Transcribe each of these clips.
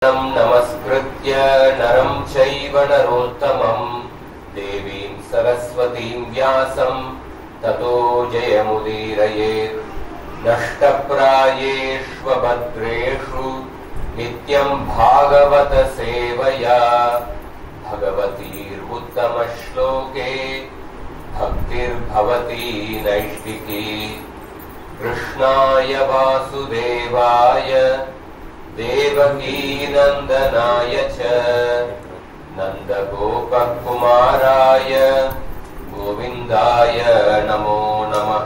नमस्कृत्य नरं चैव नरोत्तमम् देवीं सरस्वतीं व्यासं ततो जयमुदीरयेत् नष्टप्रायेष्वभद्रेषु नित्यं भागवतसेवया भगवतीर्उत्तमश्लोके भक्तिर्भवती नैष्टिकी कृष्णाय वासुदेवाय देवकीनन्दनाय च नन्दगोपकुमाराय गोविन्दाय नमो नमः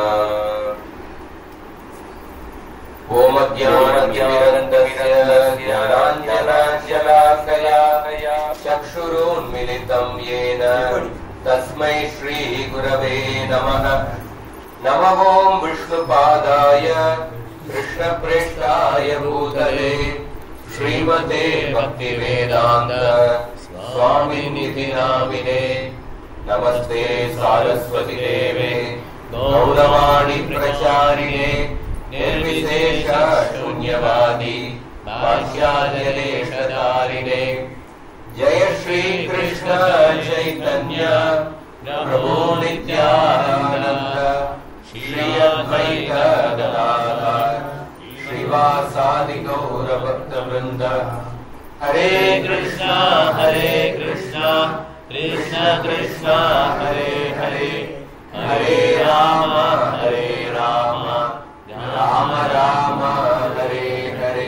ओमज्ञानज्ञानन्दस्य ज्ञानाञ्जनाञ्जलाकया चक्षुरोन्मिलितं येन तस्मै श्रीगुरवे नमः नमः ॐ विष्णुपादाय कृष्णप्रेष्ठाय भूतले श्रीमते भक्तिवेदान्त स्वामिनिधि नामिने नमस्ते सारस्वति देवे गौरवाणि प्रचारिणे निर्विशेष शून्यवादी भाष्याजलेशधारिणे जय श्रीकृष्ण चैतन्य प्रभो नित्यानन्द श्री अद्वैत गदाधर श्रीवासादि गौरभक्तवृन्द हरे कृष्णा हरे कृष्णा कृष्ण कृष्ण हरे हरे हरे राम हरे राम राम राम हरे हरे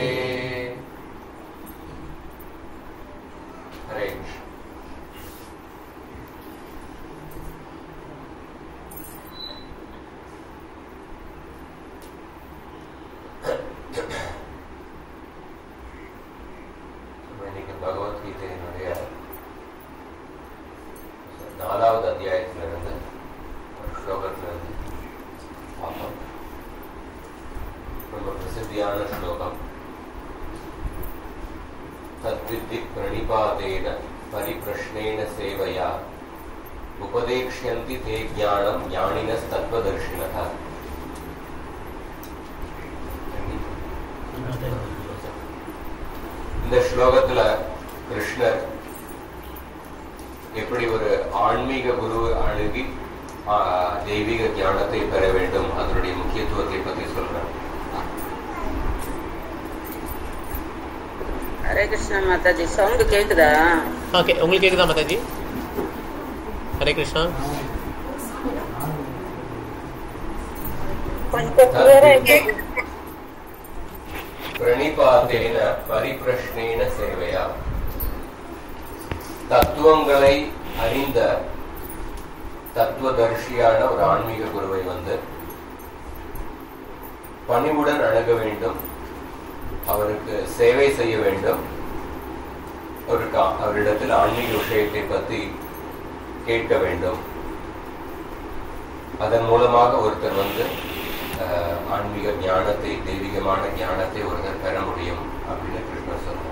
हरे कृष्ण இன்னைக்கு பகவத்கீதையினுடைய நாலாவது அத்தியாயத்திலிருந்து ஒரு ஸ்லோகத்திலிருந்து பார்ப்போம் ரொம்ப பிரசித்தியான ஸ்லோகம் தத்வித்தி பிரணிபாதேன பரிபிரஷ்னேன சேவையா உபதேக்ஷயந்தி தே ஞானம் ஞானினஸ்தத்வதர்ஷினः இந்த ஸ்லோகத்துல கிருஷ்ணர் எப்படி ஒரு ஆன்மீக குரு அணுகி ஆ, தெய்வீக ஞானத்தை பெற வேண்டும் அதனுடைய முக்கியத்துவத்தை பத்தி சொல்றார் ஹரே கிருஷ்ணா மாதாஜி சவுண்டு கேக்குதா ஓகே உங்களுக்கு கேக்குதா மாதாஜி ஹரே கிருஷ்ணா கொஞ்சம் clear-ஆ கேக்குது. பிரணிபாத்தேன பரிபிரஷ்னேன சேவையா தத்துவங்களை அறிந்த தத்துவதர்ஷியான ஒரு ஆன்மீக குருவை வந்து பணிவுடன் அணுக வேண்டும் அவருக்கு சேவை செய்ய வேண்டும் அவருக்கு அவரிடத்தில் ஆன்மீக விஷயத்தை பற்றி கேட்க வேண்டும் அதன் மூலமாக ஒருத்தர் வந்து அஹ், ஆன்மீக ஞானத்தை தெய்வீகமான ஞானத்தை ஒருத்தர் பெற முடியும் அப்படின்னு கிருஷ்ணர் சொல்றார்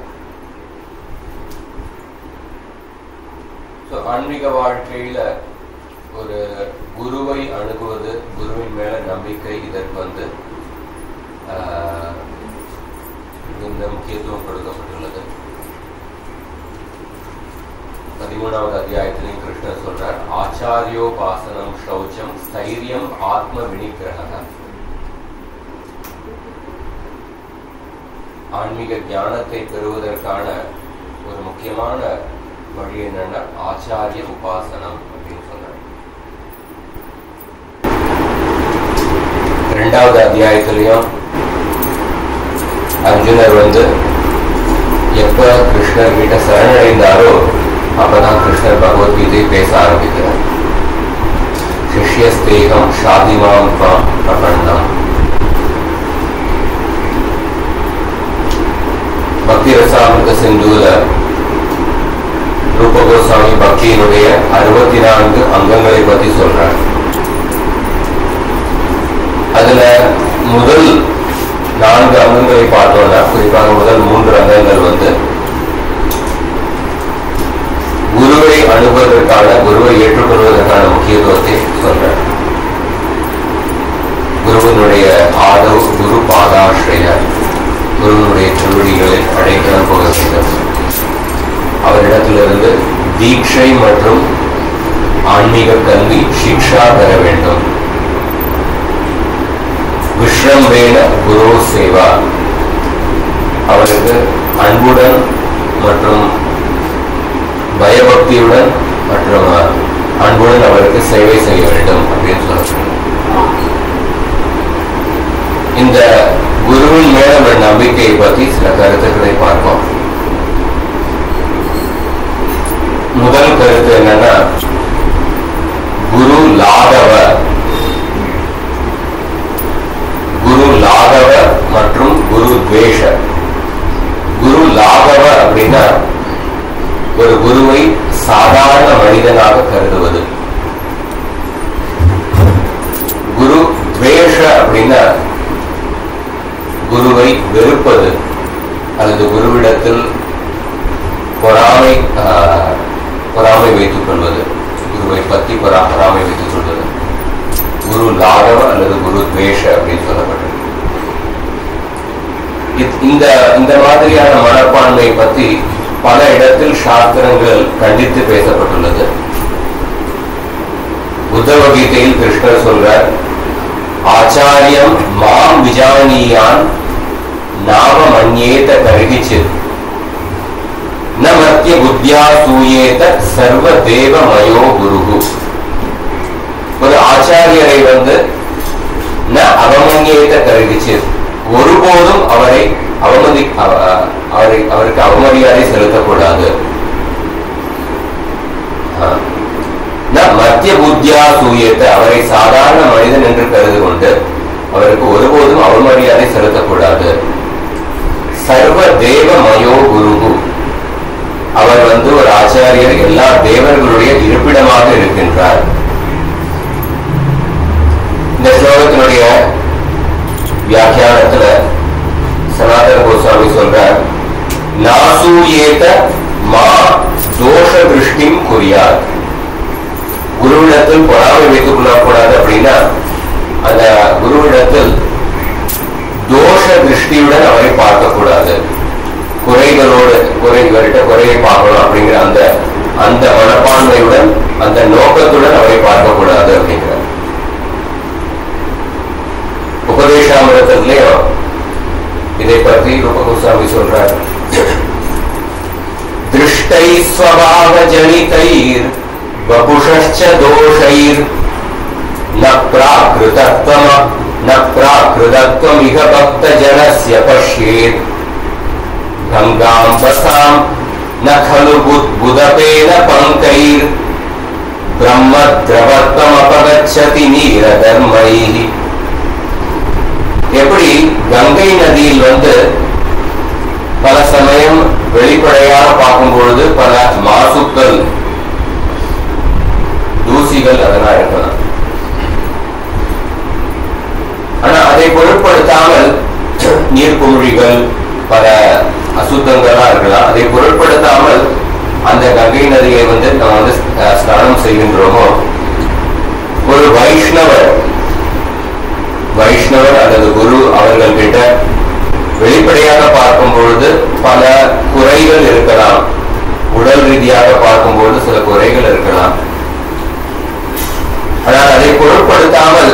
ஸோ ஆன்மீக வாழ்க்கையில ஒரு குருவை அணுகுவது குருவின் மேல நம்பிக்கை இதற்கு வந்து ஆஹ், இந்த முக்கியத்துவம் கொடுக்கப்பட்டுள்ளது பதிமூணாவது அத்தியாயத்திலையும் கிருஷ்ணர் சொல்றார் ஆச்சாரியோபாசனம் சௌச்சம் ஸ்தைரியம் ஆத்ம வினிகிரக ஆன்மீக ஞானத்தை பெறுவதற்கான ஒரு முக்கியமான வழி என்னன்னா ஆச்சாரிய உபாசனம் அப்படின்னு சொல்றார் இரண்டாவது அத்தியாயத்திலையும் அர்ஜுனர் வந்து எப்ப கிருஷ்ணர் கிட்ட சரணடைந்தாரோ அப்பதான் கிருஷ்ணர் பகவத்கீதை பேச ஆரம்பிக்கிறார் சிஷ்யஸ்தேகம் ஷாதிமாம் துவாம் பிரபந்தம் பக்தி ரசாமிருத சிந்துல ரூப கோஸ்வாமி பக்தியினுடைய அறுபத்தி நான்கு அங்கங்களை பத்தி சொல்றார் அதுல முதல் நான்கு அங்கங்களை பார்த்தோம்னா குறிப்பாக முதல் மூன்று அங்கங்கள் வந்து குருவை அணுகுவதற்கான குருவை ஏற்றுக்கொள்வதற்கான முக்கியத்துவத்தை சொல்றார் குருவினுடைய ஆதவ் குரு பாதாஸ்ரய குருவினுடைய திருவடிகளில் அடைக்கலம் போக அவரிடத்திலிருந்து தீட்சை மற்றும் ஆன்மீக கல்வி சிக்ஷா பெற வேண்டும் விஸ்ரம்பேன குரு சேவா அவருக்கு அன்புடன் மற்றும் பயபக்தியுடன் மற்றும் அன்புடன் அவருக்கு சேவை செய்ய வேண்டும் அப்படின்னு சொல்றாங்க இந்த குருவின் மேல உள்ள நம்பிக்கையை பற்றி சில கருத்துக்களை பார்ப்போம் முதல் கருத்து என்னன்னா குரு லாகவ குரு லாகவ மற்றும் குரு துவேஷ குரு லாகவ அப்படின்னா ஒரு குருவை சாதாரண மனிதனாக கருதுவது குரு துவேஷ அப்படின்னா குருவை வெறுப்பது அல்லது குருவிடத்தில் பொறாமை ஆஹ், பொறாமை வைத்துக் கொள்வது குருவை பற்றி பொறா பொறாமை வைத்துக் கொள்வது குரு லாகவ அல்லது குரு துவேஷ அப்படின்னு சொல்லப்பட்டது இத்- இந்த இந்த மாதிரியான மனப்பான்மை பற்றி பல இடத்தில் சாஸ்திரங்கள் கண்டித்து பேசப்பட்டுள்ளது உத்தவ கீதையில் கிருஷ்ணர் சொல்றார் ஆச்சாரியம் மாம் விஜானியான் நாம மன்யேத கருகிச்சித் ந மத்திய புத்தியா சூயேத சர்வ தேவ மயோ குருகு ஒரு ஆச்சாரியரை வந்து ந அவமன்யேத கருகிச்சித் ஒருபோதும் அவரை அவமதி அவ- அவரை அவருக்கு அவமரியாதை செலுத்தக்கூடாது ஆ. ந மத்திய புத்தியா சூயத்த அவரை சாதாரண மனிதன் என்று கருது கொண்டு அவருக்கு ஒருபோதும் அவமரியாதை செலுத்தக்கூடாது சர்வ தேவ மயோ குருகு அவர் வந்து ஒரு ஆச்சாரியர் எல்லா தேவர்களுடைய இருப்பிடமாக இருக்கின்றார் இந்த ஸ்லோகத்தினுடைய வியாக்கியானத்துல சனாதன கோஸ்வாமி சொல்றார் நாசூயேத மா தோஷ திருஷ்டிம் குறியார் குருவிடத்தில் பொறாமை வைத்துக் கொள்ளக்கூடாது அப்படின்னா அந்த குருவிடத்தில் தோஷ திருஷ்டியுடன் அவரை பார்க்கக்கூடாது குறைகளோடு குறை இவர்கிட்ட குறையை பார்க்கணும் அப்படிங்கிற அந்த அந்த மனப்பான்மையுடன் அந்த நோக்கத்துடன் அவரை பார்க்கக்கூடாது அப்படிங்கிறார் உபதேசாமிரத்திலையும் இதை பற்றி ரூபகுசாமி சொல்றார் திருஷ்டை ஸ்வபாவ ஜனிதைர் வபுஷச்ச தோஷைர் ந பிராகிருதத்வம் ந பிராகிருதத்வம் இக பக்த ஜனஸ்ய பஷ்யேத் கங்காம்பசாம் ந खलु बुद्- बुदपेन पङ्कैर् பிரம்மத்ரவத்வமபகச்சதி நீரதர்மைः எப்படி கங்கை நதியில் வந்து பல சமயம் வெளிப்படையாக பார்க்கும் பொழுது பல மாசுக்கள் தூசிகள் அதெல்லாம் இருக்கலாம் ஆனா அதை பொருட்படுத்தாமல் நீர்க்குமிழிகள் பல அசுத்தங்களா இருக்கலாம் அதை பொருட்படுத்தாமல் அந்த கங்கை நதியை வந்து நம்ம வந்து அஹ், ஸ்நானம் செய்கின்றோமோ ஒரு வைஷ்ணவர் வைஷ்ணவர் அல்லது குரு அவர்கள் கிட்ட வெளிப்படையாக பார்க்கும் பொழுது பல குறைகள் இருக்கலாம் உடல் ரீதியாக பார்க்கும் பொழுது சில குறைகள் இருக்கலாம் ஆனால் அதை பொருட்படுத்தாமல்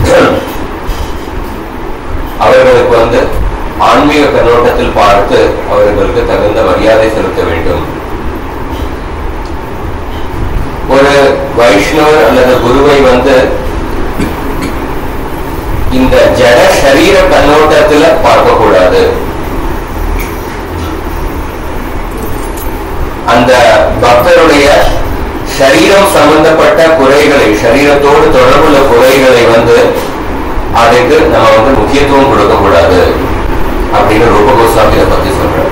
அவர்களுக்கு வந்து ஆன்மீக கண்ணோட்டத்தில் பார்த்து அவர்களுக்கு தகுந்த மரியாதை செலுத்த வேண்டும் ஒரு வைஷ்ணவர் அல்லது குருவை வந்து இந்த ஜட சரீர கண்ணோட்டத்துல பார்க்கக்கூடாது அந்த பக்தருடைய சரீரம் சம்பந்தப்பட்ட குறைகளை சரீரத்தோடு தொடர்புள்ள குறைகளை வந்து அதுக்கு நம்ம வந்து முக்கியத்துவம் கொடுக்க கூடாது அப்படின்னு ரூப கோஸ்வாமி இதை பத்தி சொல்றாரு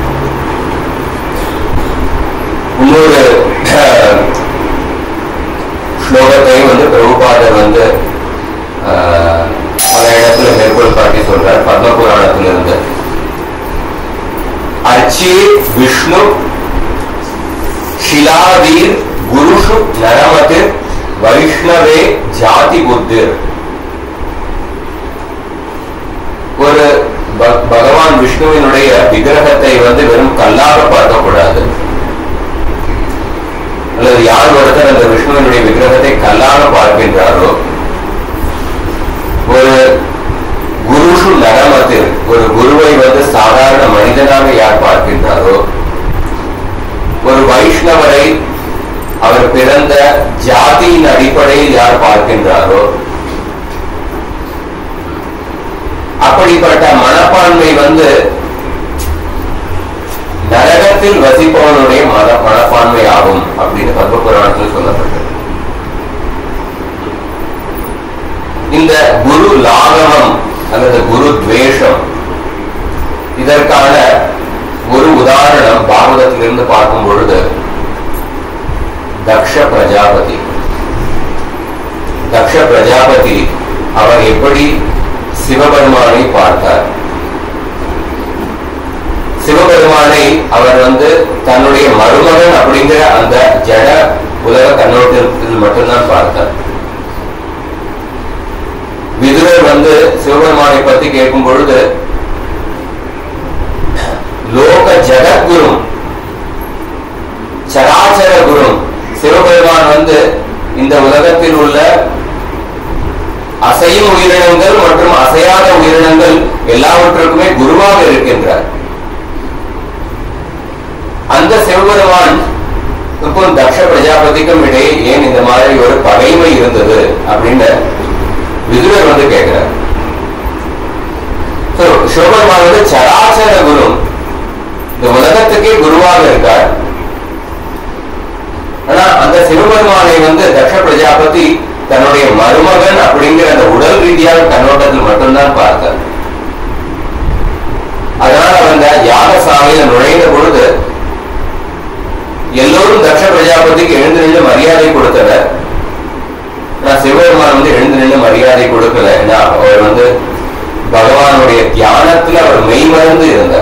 இன்னொரு ஸ்லோகத்தையும் வந்து பிரபுபாதர் வந்து ஆஹ், பல இடத்துல மேற்கோள் காட்டி சொல்றார் பத்ம புராணத்திலிருந்து அர்ச்சே விஷ்ணு शिलावीर गुरुषु नरमतिर வைஷ்ணவே ஜாதி புத்திர் ஒரு ப- பகவான் விஷ்ணுவினுடைய விக்கிரகத்தை வந்து வெறும் கல்லாக பார்க்கக்கூடாது அடிப்படையில் யார் பார்க்கின்றாரோ அப்படிப்பட்ட மனப்பான்மை வந்து நரகத்தில் வசிப்பவனுடைய மத மனப்பான்மை ஆகும் அப்படின்னு பத்ம புராணத்தில் சொல்லப்பட்டது இந்த குரு லாகவம் அல்லது குரு துவேஷம் இதற்கான ஒரு உதாரணம் பாகவதத்திலிருந்து பார்க்கும் பொழுது தக்ஷ பிரஜாபதி தக்ஷ பிரஜாபதி அவர் எப்படி சிவபெருமானை பார்த்தார் சிவபெருமானை அவர் வந்து தன்னுடைய மருமகன் அப்படிங்கிற அந்த ஜட உலக கண்ணோட்டத்தில் மட்டும்தான் பார்த்தார் விதுரர் வந்து சிவபெருமானை பத்தி கேட்கும் பொழுது லோக ஜெகத்குரு சராச்சர குரு சிவபெருமான் வந்து இந்த உலகத்தில் உள்ள அசையும் உயிரினங்கள் மற்றும் அசையாத உயிரினங்கள் எல்லாவற்றுக்குமே குருவாக இருக்கின்றார் அந்த சிவபெருமான் இருக்கும் தக்ஷ பிரஜாபதிக்கும் இடையே ஏன் இந்த மாதிரி ஒரு பகைமை இருந்தது அப்படின்னு விதுரர் வந்து கேட்கிறார் So, சிவபெருமான் வந்து சராச்சர குரு இந்த உலகத்துக்கே குருவாக இருக்கார் ஆனா அந்த சிவபெருமானை வந்து தக்ஷ பிரஜாபதி தன்னுடைய மருமகன் அப்படிங்கிற அந்த உடல் ரீதியான கண்ணோட்டத்தில் மட்டும்தான் பார்த்தார் அதனால அவர் அந்த யாகசாலையில நுழைந்த பொழுது எல்லோரும் தக்ஷ பிரஜாபதிக்கு எழுந்து நின்று மரியாதை கொடுத்தனர் நான் சிவபெருமான் வந்து எழுந்து நின்று மரியாதை கொடுக்கல ஏன்னா அவர் வந்து பகவானுடைய தியானத்துல அவர் மெய்மறந்து இருந்தார்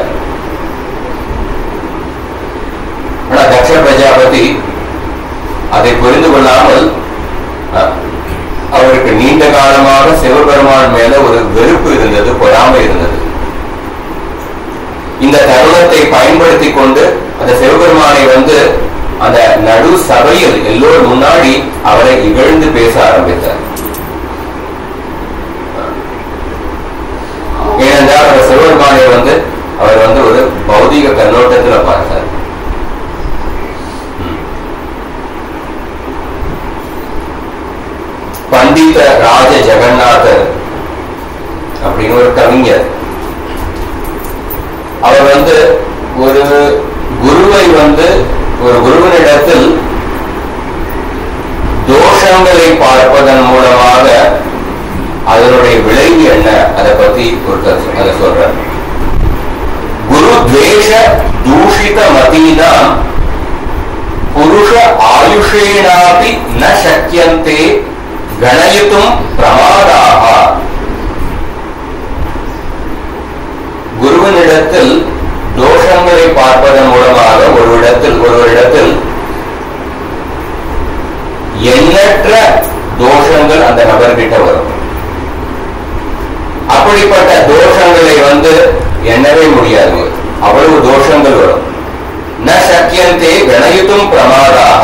ஆனா தக்ஷ பிரஜாபதி அதை புரிந்து கொள்ளாமல் அஹ், அவருக்கு நீண்ட காலமாக சிவபெருமான் மேல ஒரு வெறுப்பு இருந்தது பொறாமை இருந்தது இந்த தருணத்தை பயன்படுத்தி கொண்டு அந்த சிவபெருமானை வந்து அந்த நடு சபையில் எல்லோரும் முன்னாடி அவரை இகழ்ந்து பேச ஆரம்பித்தார் ஏனென்றால் அவர் சிவபெருமானை வந்து அவர் வந்து ஒரு பௌதிக கண்ணோட்டத்துல பார்த்தார் பண்டித ராஜ ஜெகநாதர் அப்படின்னு ஒரு கவிஞர் அவர் வந்து ஒரு குருவை வந்து ஒரு குருவினிடத்தில் தோஷங்களை பார்ப்பதன் மூலமாக அதனுடைய விளைவு என்ன அதை பத்தி ஒரு கருத்து- அதை சொல்றார் குரு துவேஷ தூஷித மதீனா புருஷ ஆயுஷேனாபி ந சக்கியந்தே கணயித்தும் பிரமாதாக குருவினிடத்தில் தோஷங்களை பார்ப்பதன் மூலமாக ஒரு இடத்தில் ஒரு இடத்தில் எண்ணற்ற தோஷங்கள் அந்த நபர்கிட்ட வரும் அப்படிப்பட்ட தோஷங்களை வந்து எண்ணவே முடியாது அவ்வளவு தோஷங்கள் வரும் ந சக்கியந்தே கணயுத்தும் பிரமாதாக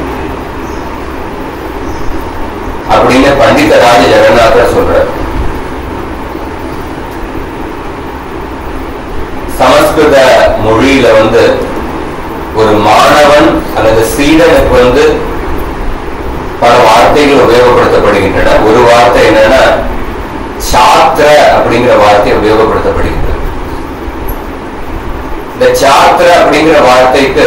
அப்படின்னு பண்டித ராஜ ஜெகநாதர் சொல்றார் சமஸ்கிருத மொழியில வந்து ஒரு மாணவன் அல்லது சீடனுக்கு வந்து பல வார்த்தைகள் உபயோகப்படுத்தப்படுகின்றன ஒரு வார்த்தை என்னன்னா சாத்திர அப்படிங்கிற வார்த்தை உபயோகப்படுத்தப்படுகின்றது இந்த சாத்திர அப்படிங்கிற வார்த்தைக்கு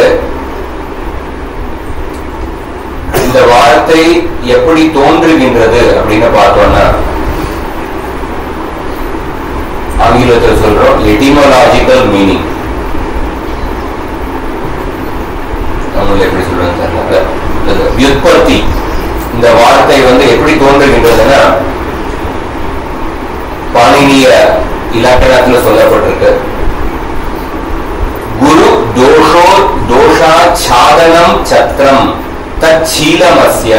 இந்த வார்த்தை எப்படி தோன்றுகின்றது அப்படின்னு பார்த்தோம்னா ஆங்கிலத்தில் சொல்றோம் எடிமோலாஜிக்கல் மீனிங் தமிழ்ல எப்படி சொல்றாங்க தெரியல. இந்த வியுற்பத்தி இந்த வார்த்தை வந்து எப்படி தோன்றுகின்றதுன்னா பாணினிய இலக்கணத்துல சொல்லப்பட்டிருக்கு குரு தோஷோ தோஷா சாதனம் சத்திரம் தச்சீலமஸ்ய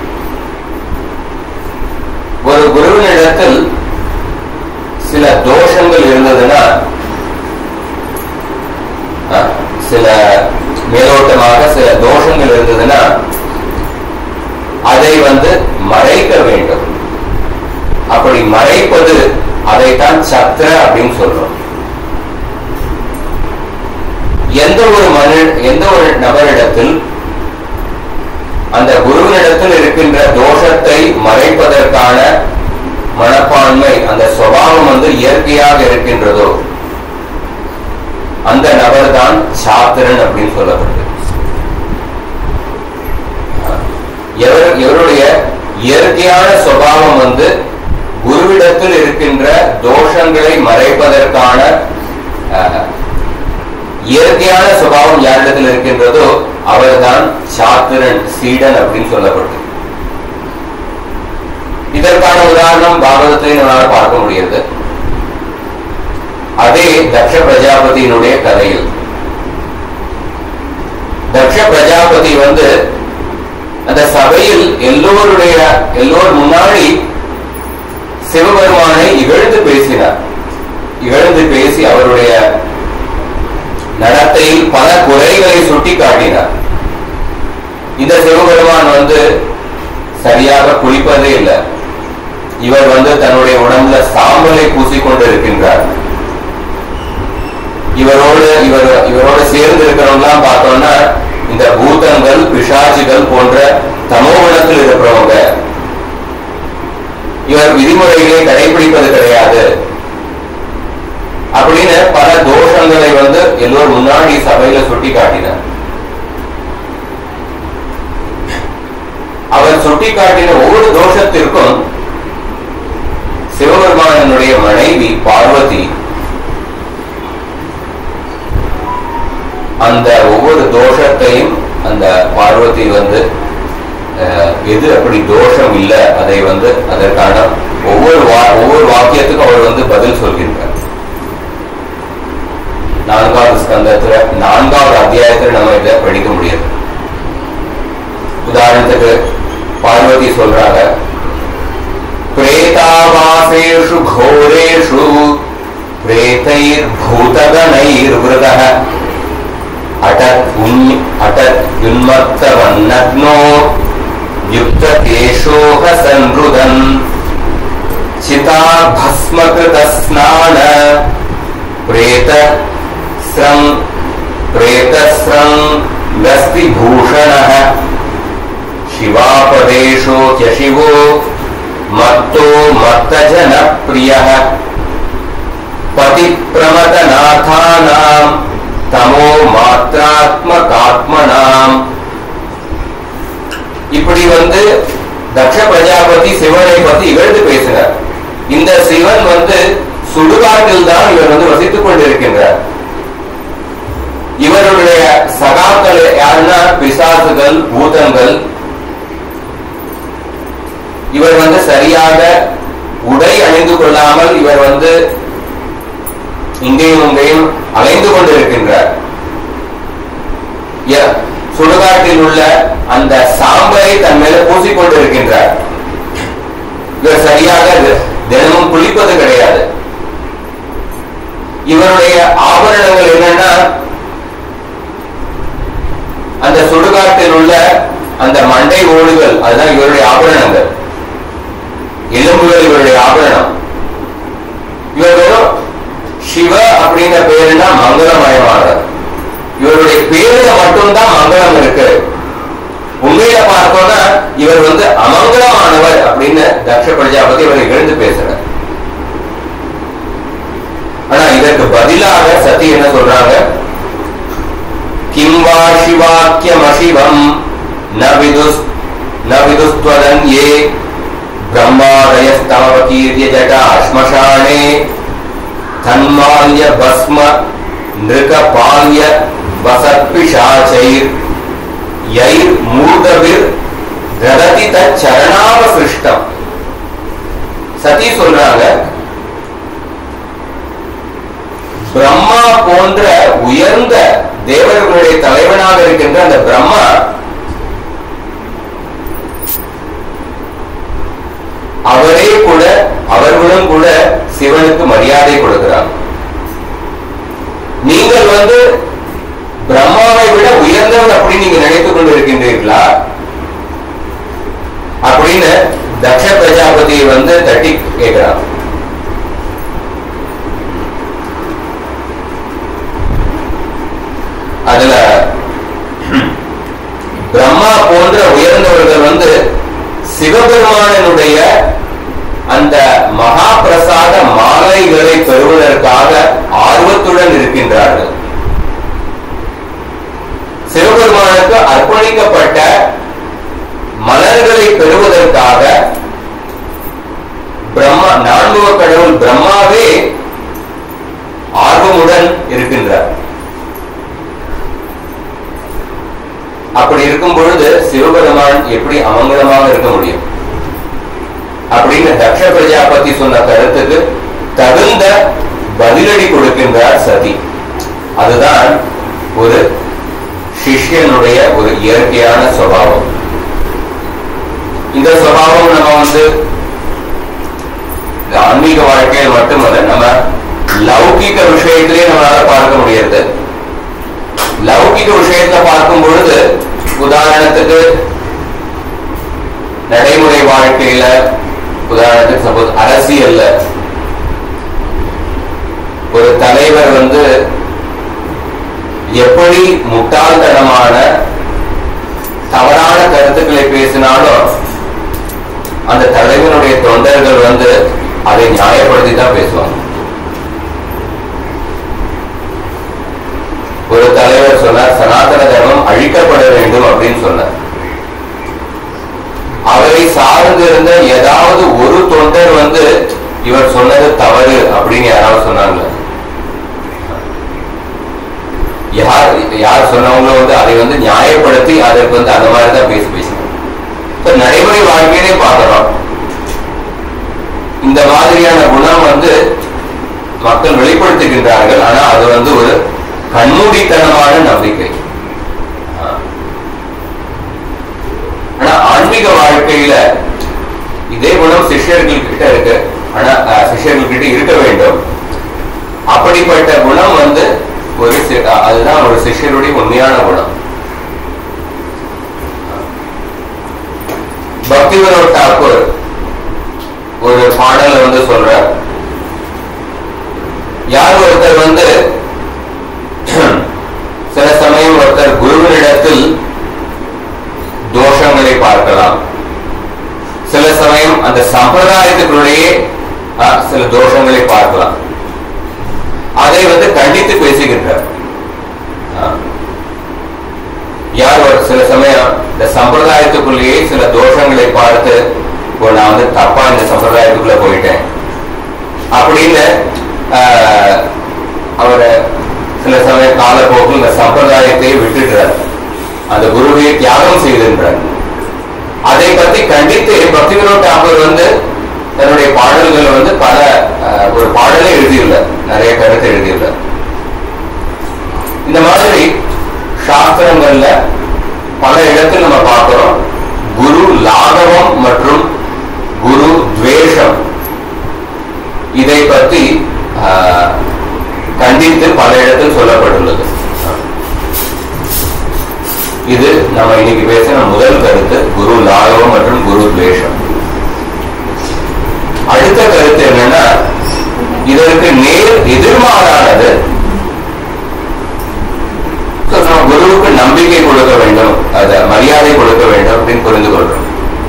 ஒரு குருவினிடத்தில் சில தோஷங்கள் இருந்ததுன்னா அஹ், சில மேலோட்டமாக சில தோஷங்கள் இருந்ததுன்னா அதை வந்து மறைக்க வேண்டும் அப்படி மறைப்பது அதைத்தான் சத்திர அப்படின்னு சொல்றோம் எந்த ஒரு மனு எந்த ஒரு நபரிடத்தில் அந்த குருவினிடத்தில் இருக்கின்ற தோஷத்தை மறைப்பதற்கான மனப்பான்மை அந்த சுபாவம் வந்து இயற்கையாக இருக்கின்றதோ அந்த நபர் தான் சாத்திரன் அப்படின்னு சொல்லப்படுது எவர் இவருடைய இயற்கையான சுபாவம் வந்து குருவிடத்தில் இருக்கின்ற தோஷங்களை மறைப்பதற்கான அஹ், இயற்கையான சுபாவம் யாரிடத்தில் இருக்கின்றதோ அவர்தான் சாத்திரன் சீடன் அப்படின்னு சொல்லப்படுது இதற்கான உதாரணம் பாகவத்தை நம்மளால பார்க்க முடியுது அதே தக்ஷ பிரஜாபதியினுடைய கதையில் தக்ஷ பிரஜாபதி வந்து அந்த சபையில் எல்லோருடைய எல்லோர் முன்னாடி சிவபெருமானை இகழ்ந்து பேசினார் இகழ்ந்து பேசி அவருடைய நடத்தையில் பல குறைகளை சுட்டி காட்டினார் இந்த சிவபெருமான் வந்து சரியாக குளிப்பதே இல்லை இவர் வந்து தன்னுடைய உடம்புல சாம்பலை பூசிக்கொண்டு இருக்கின்றார் இவரோடு இவர் இவரோடு சேர்ந்து இருக்கிறவங்கலாம் பார்த்தோம்னா இந்த பூதங்கள் பிசாசுகள் போன்ற தமோகுணத்தில் இருக்கிறவங்க இவர் விதிமுறைகளை கடைபிடிப்பது கிடையாது அப்படின்னு பல தோஷங்களை வந்து எல்லோரும் முன்னாடி சபையில சுட்டி காட்டினார் அவர் சுட்டி காட்டின ஒவ்வொரு தோஷத்திற்கும் சிவபெருமானனுடைய மனைவி பார்வதி அந்த ஒவ்வொரு தோஷத்தையும் அந்த பார்வதி வந்து அஹ், எது அப்படி தோஷம் இல்லை அதை வந்து அதற்கான ஒவ்வொரு வா- ஒவ்வொரு வாக்கியத்துக்கும் அவர் வந்து பதில் சொல்கின்றார் நான்காவது ஸ்கந்தத்துல நான்காவது அத்தியாயத்துல நம்ம இதை படிக்க முடியாது உதாரணத்துக்கு பார்வதி சொல்றாங்க பிரேதாவாசேஷு घोरेषु प्रेतैर्भूतगणैर्वृतः अटत् उन् अटत् उन्मत्तवन्नग्नो युक्तकेशोः सन्रुदन् चिताभस्मकृतस्नान प्रेत स्रं प्रेतस्रं गस्तिभूषणः शिवापदेशो ह्यशिवो मत्तो मत्तजनप्रियः पतिप्रमतनाथानां तमो மாத்ராத்மகாத்மனாம் இப்படி வந்து தக்ஷ பிரஜாபதி சிவனை பத்தி இகழ்ந்து பேசினார் இந்த சிவன் வந்து சுடுகாட்டில் தான் இவர் வந்து வசித்துக் கொண்டிருக்கின்றார் இவருடைய சகாக்கள் யாருன்னா பிசாசுகள் பூதங்கள் இவர் வந்து சரியாக உடை அணிந்து கொள்ளாமல் இவர் வந்து இங்கேயும் இங்கேயும் அலைந்து கொண்டிருக்கின்றார் ய- சுடுகாட்டில் உள்ள அந்த சாம்பலை தன் மேல பூசிக்கொண்டிருக்கின்றார் இவர் சரியாக தி- தினமும் குளிப்பது கிடையாது இவருடைய ஆபரணங்கள் என்னன்னா அந்த சுடுகாட்டில் உள்ள அந்த மண்டை ஓடுகள் அதுதான் இவருடைய ஆபரணங்கள் எலும்புகள் இவருடைய ஆபரணம் இவர் வெறும் சிவ அப்படிங்கிற பேருனா மங்களமயமானவர் இவருடைய பேருல மட்டும்தான் மங்களம் இருக்கு உண்மையில பார்த்தோம்னா இவர் வந்து அமங்கலமானவர் அப்படின்னு தக்ஷ பிரஜாபதி இவர் இகழ்ந்து பேசுறார் ஆனா இதற்கு பதிலாக சதி என்ன சொல்றாங்க கிம் வா சிவாக்கியமசிவம் ந விதுஸ் ந விதுஸ்வதன் ஏ ब्रह्मादयस्तमवकीर्य जटा श्मशाने तन्माल्य भस्म नृकपाल्य वसत्पिशाचैर् यैर्मूर्धभिर् ददति तच्चरणावसृष्டம் சதி சொல்றாங்க பிரம்மா போன்ற உயர்ந்த தேவர்களுடைய தலைவனாக இருக்கின்ற அந்த பிரம்மா அவரே கூட அவர்களும் கூட சிவனுக்கு மரியாதை கொடுக்கிறாங்க நீங்கள் வந்து பிரம்மாவை விட உயர்ந்தவர் அப்படின்னு நீங்க நினைத்துக் கொண்டிருக்கின்றீர்களா அப்படின்னு தக்ஷ பிரஜாபதி வந்து தட்டி கேட்கிறான் அதுல பிரம்மா போன்ற போன்ற உயர்ந்தவர்கள் வந்து சிவபெருமானனுடைய அந்த மகா பிரசாத மாலைகளை பெறுவதற்காக ஆர்வத்துடன் இருக்கின்றார்கள் சிவபெருமானுக்கு அர்ப்பணிக்கப்பட்ட மலர்களை பெறுவதற்காக பிரம்மா நான்முக கடவுள் பிரம்மாவே ஆர்வமுடன் இருக்கின்றார் அப்படி இருக்கும் பொழுது சிவபெருமான் எப்படி அமங்கலமாக இருக்க முடியும் அப்படின்னு தக்ஷ பிரஜாபதி சொன்ன கருத்துக்கு தகுந்த பதிலடி கொடுக்கின்றார் சதி அதுதான் ஒரு சிஷ்யனுடைய ஒரு இயற்கையான சுபாவம் இந்த சுபாவம் நம்ம வந்து இந்த ஆன்மீக வாழ்க்கையில் மட்டுமல்ல நம்ம லௌகிக விஷயத்திலே நம்மளால பார்க்க முடியாது லௌகிக விஷயத்துல பார்க்கும் பொழுது உதாரணத்துக்கு நடைமுறை வாழ்க்கையில உதாரணத்துக்கு சப்போஸ் அரசியல்ல ஒரு தலைவர் வந்து எப்படி முட்டாள்தனமான தவறான கருத்துக்களை பேசினாலும் அந்த தலைவனுடைய தொண்டர்கள் வந்து அதை நியாயப்படுத்தி தான் பேசுவாங்க ஒரு தலைவர் சொன்னார் சனாதன தர்மம் அழிக்கப்பட வேண்டும் அப்படின்னு சொன்னார் அவரை சார்ந்திருந்த ஏதாவது ஒரு தொண்டர் வந்து இவர் சொன்னது தவறு அப்படின்னு யாராவது சொன்னாங்க யார் யார் சொன்னவங்களும் வந்து அதை வந்து நியாயப்படுத்தி அதற்கு வந்து அந்த மாதிரி தான் பேசி பேசினாங்க இப்ப நடைமுறை வாழ்க்கையிலே பார்க்கிறோம் இந்த மாதிரியான குணம் வந்து மக்கள் வெளிப்படுத்துகின்றார்கள் ஆனா அது வந்து ஒரு கண்மூடித்தனமான நம்பிக்கை ஆனா ஆன்மீக வாழ்க்கையில இதே குணம் சிஷ்யர்கள் கிட்ட இருக்கு ஆனா அஹ், சிஷ்யர்கள் கிட்ட இருக்க வேண்டும் அப்படிப்பட்ட குணம் வந்து ஒரு சி- அஹ், அதுதான் ஒரு சிஷ்யருடைய உண்மையான குணம் பக்திவரோட் தாக்கூர் ஒரு பாடல வந்து சொல்ற யார் ஒருத்தர் வந்து சில சமயம் ஒருத்தர் குருவினிடத்தில் தோஷங்களை பார்க்கலாம் சில சமயம் அந்த சம்பிரதாயத்துக்குள்ளேயே அஹ், சில தோஷங்களை பார்க்கலாம் அதை வந்து கண்டித்து பேசுகின்றார் அஹ், யார் ஒரு சில சமயம் இந்த சம்பிரதாயத்துக்குள்ளேயே சில தோஷங்களை பார்த்து இப்போ நான் வந்து தப்பா இந்த சம்பிரதாயத்துக்குள்ள போயிட்டேன் அப்படின்னு ஆஹ், அவரை சில சமய காலப்போக்கில் இந்த சம்பிரதாயத்தை விட்டுடுறார் அந்த குருவையை தியாகம் செய்திருக்கிறார் அதை பத்தி கண்டித்து பக்திவினோட் தாக்கூர் வந்து தன்னுடைய பாடல்கள் வந்து பல ஆஹ், ஒரு பாடலே எழுதியுள்ளார் நிறைய கருத்து எழுதியுள்ளார் இந்த மாதிரி சாஸ்திரங்கள்ல பல இடத்தில் நம்ம பார்க்கிறோம் குரு லாகவம் மற்றும் குரு துவேஷம் இதை பற்றி ஆஹ், கண்டித்து பல இடத்தில் சொல்லப்பட்டுள்ளது இது நம்ம இன்னைக்கு பேசின முதல் கருத்து குரு லாகவம் மற்றும் குரு துவேஷம் அடுத்த கருத்து என்னன்னா இதற்கு நேர் எதிர்மாறானது So, நம்ம குருவுக்கு நம்பிக்கை கொடுக்க வேண்டும் அத மரியாதை கொடுக்க வேண்டும் அப்படின்னு புரிந்து கொள்றோம்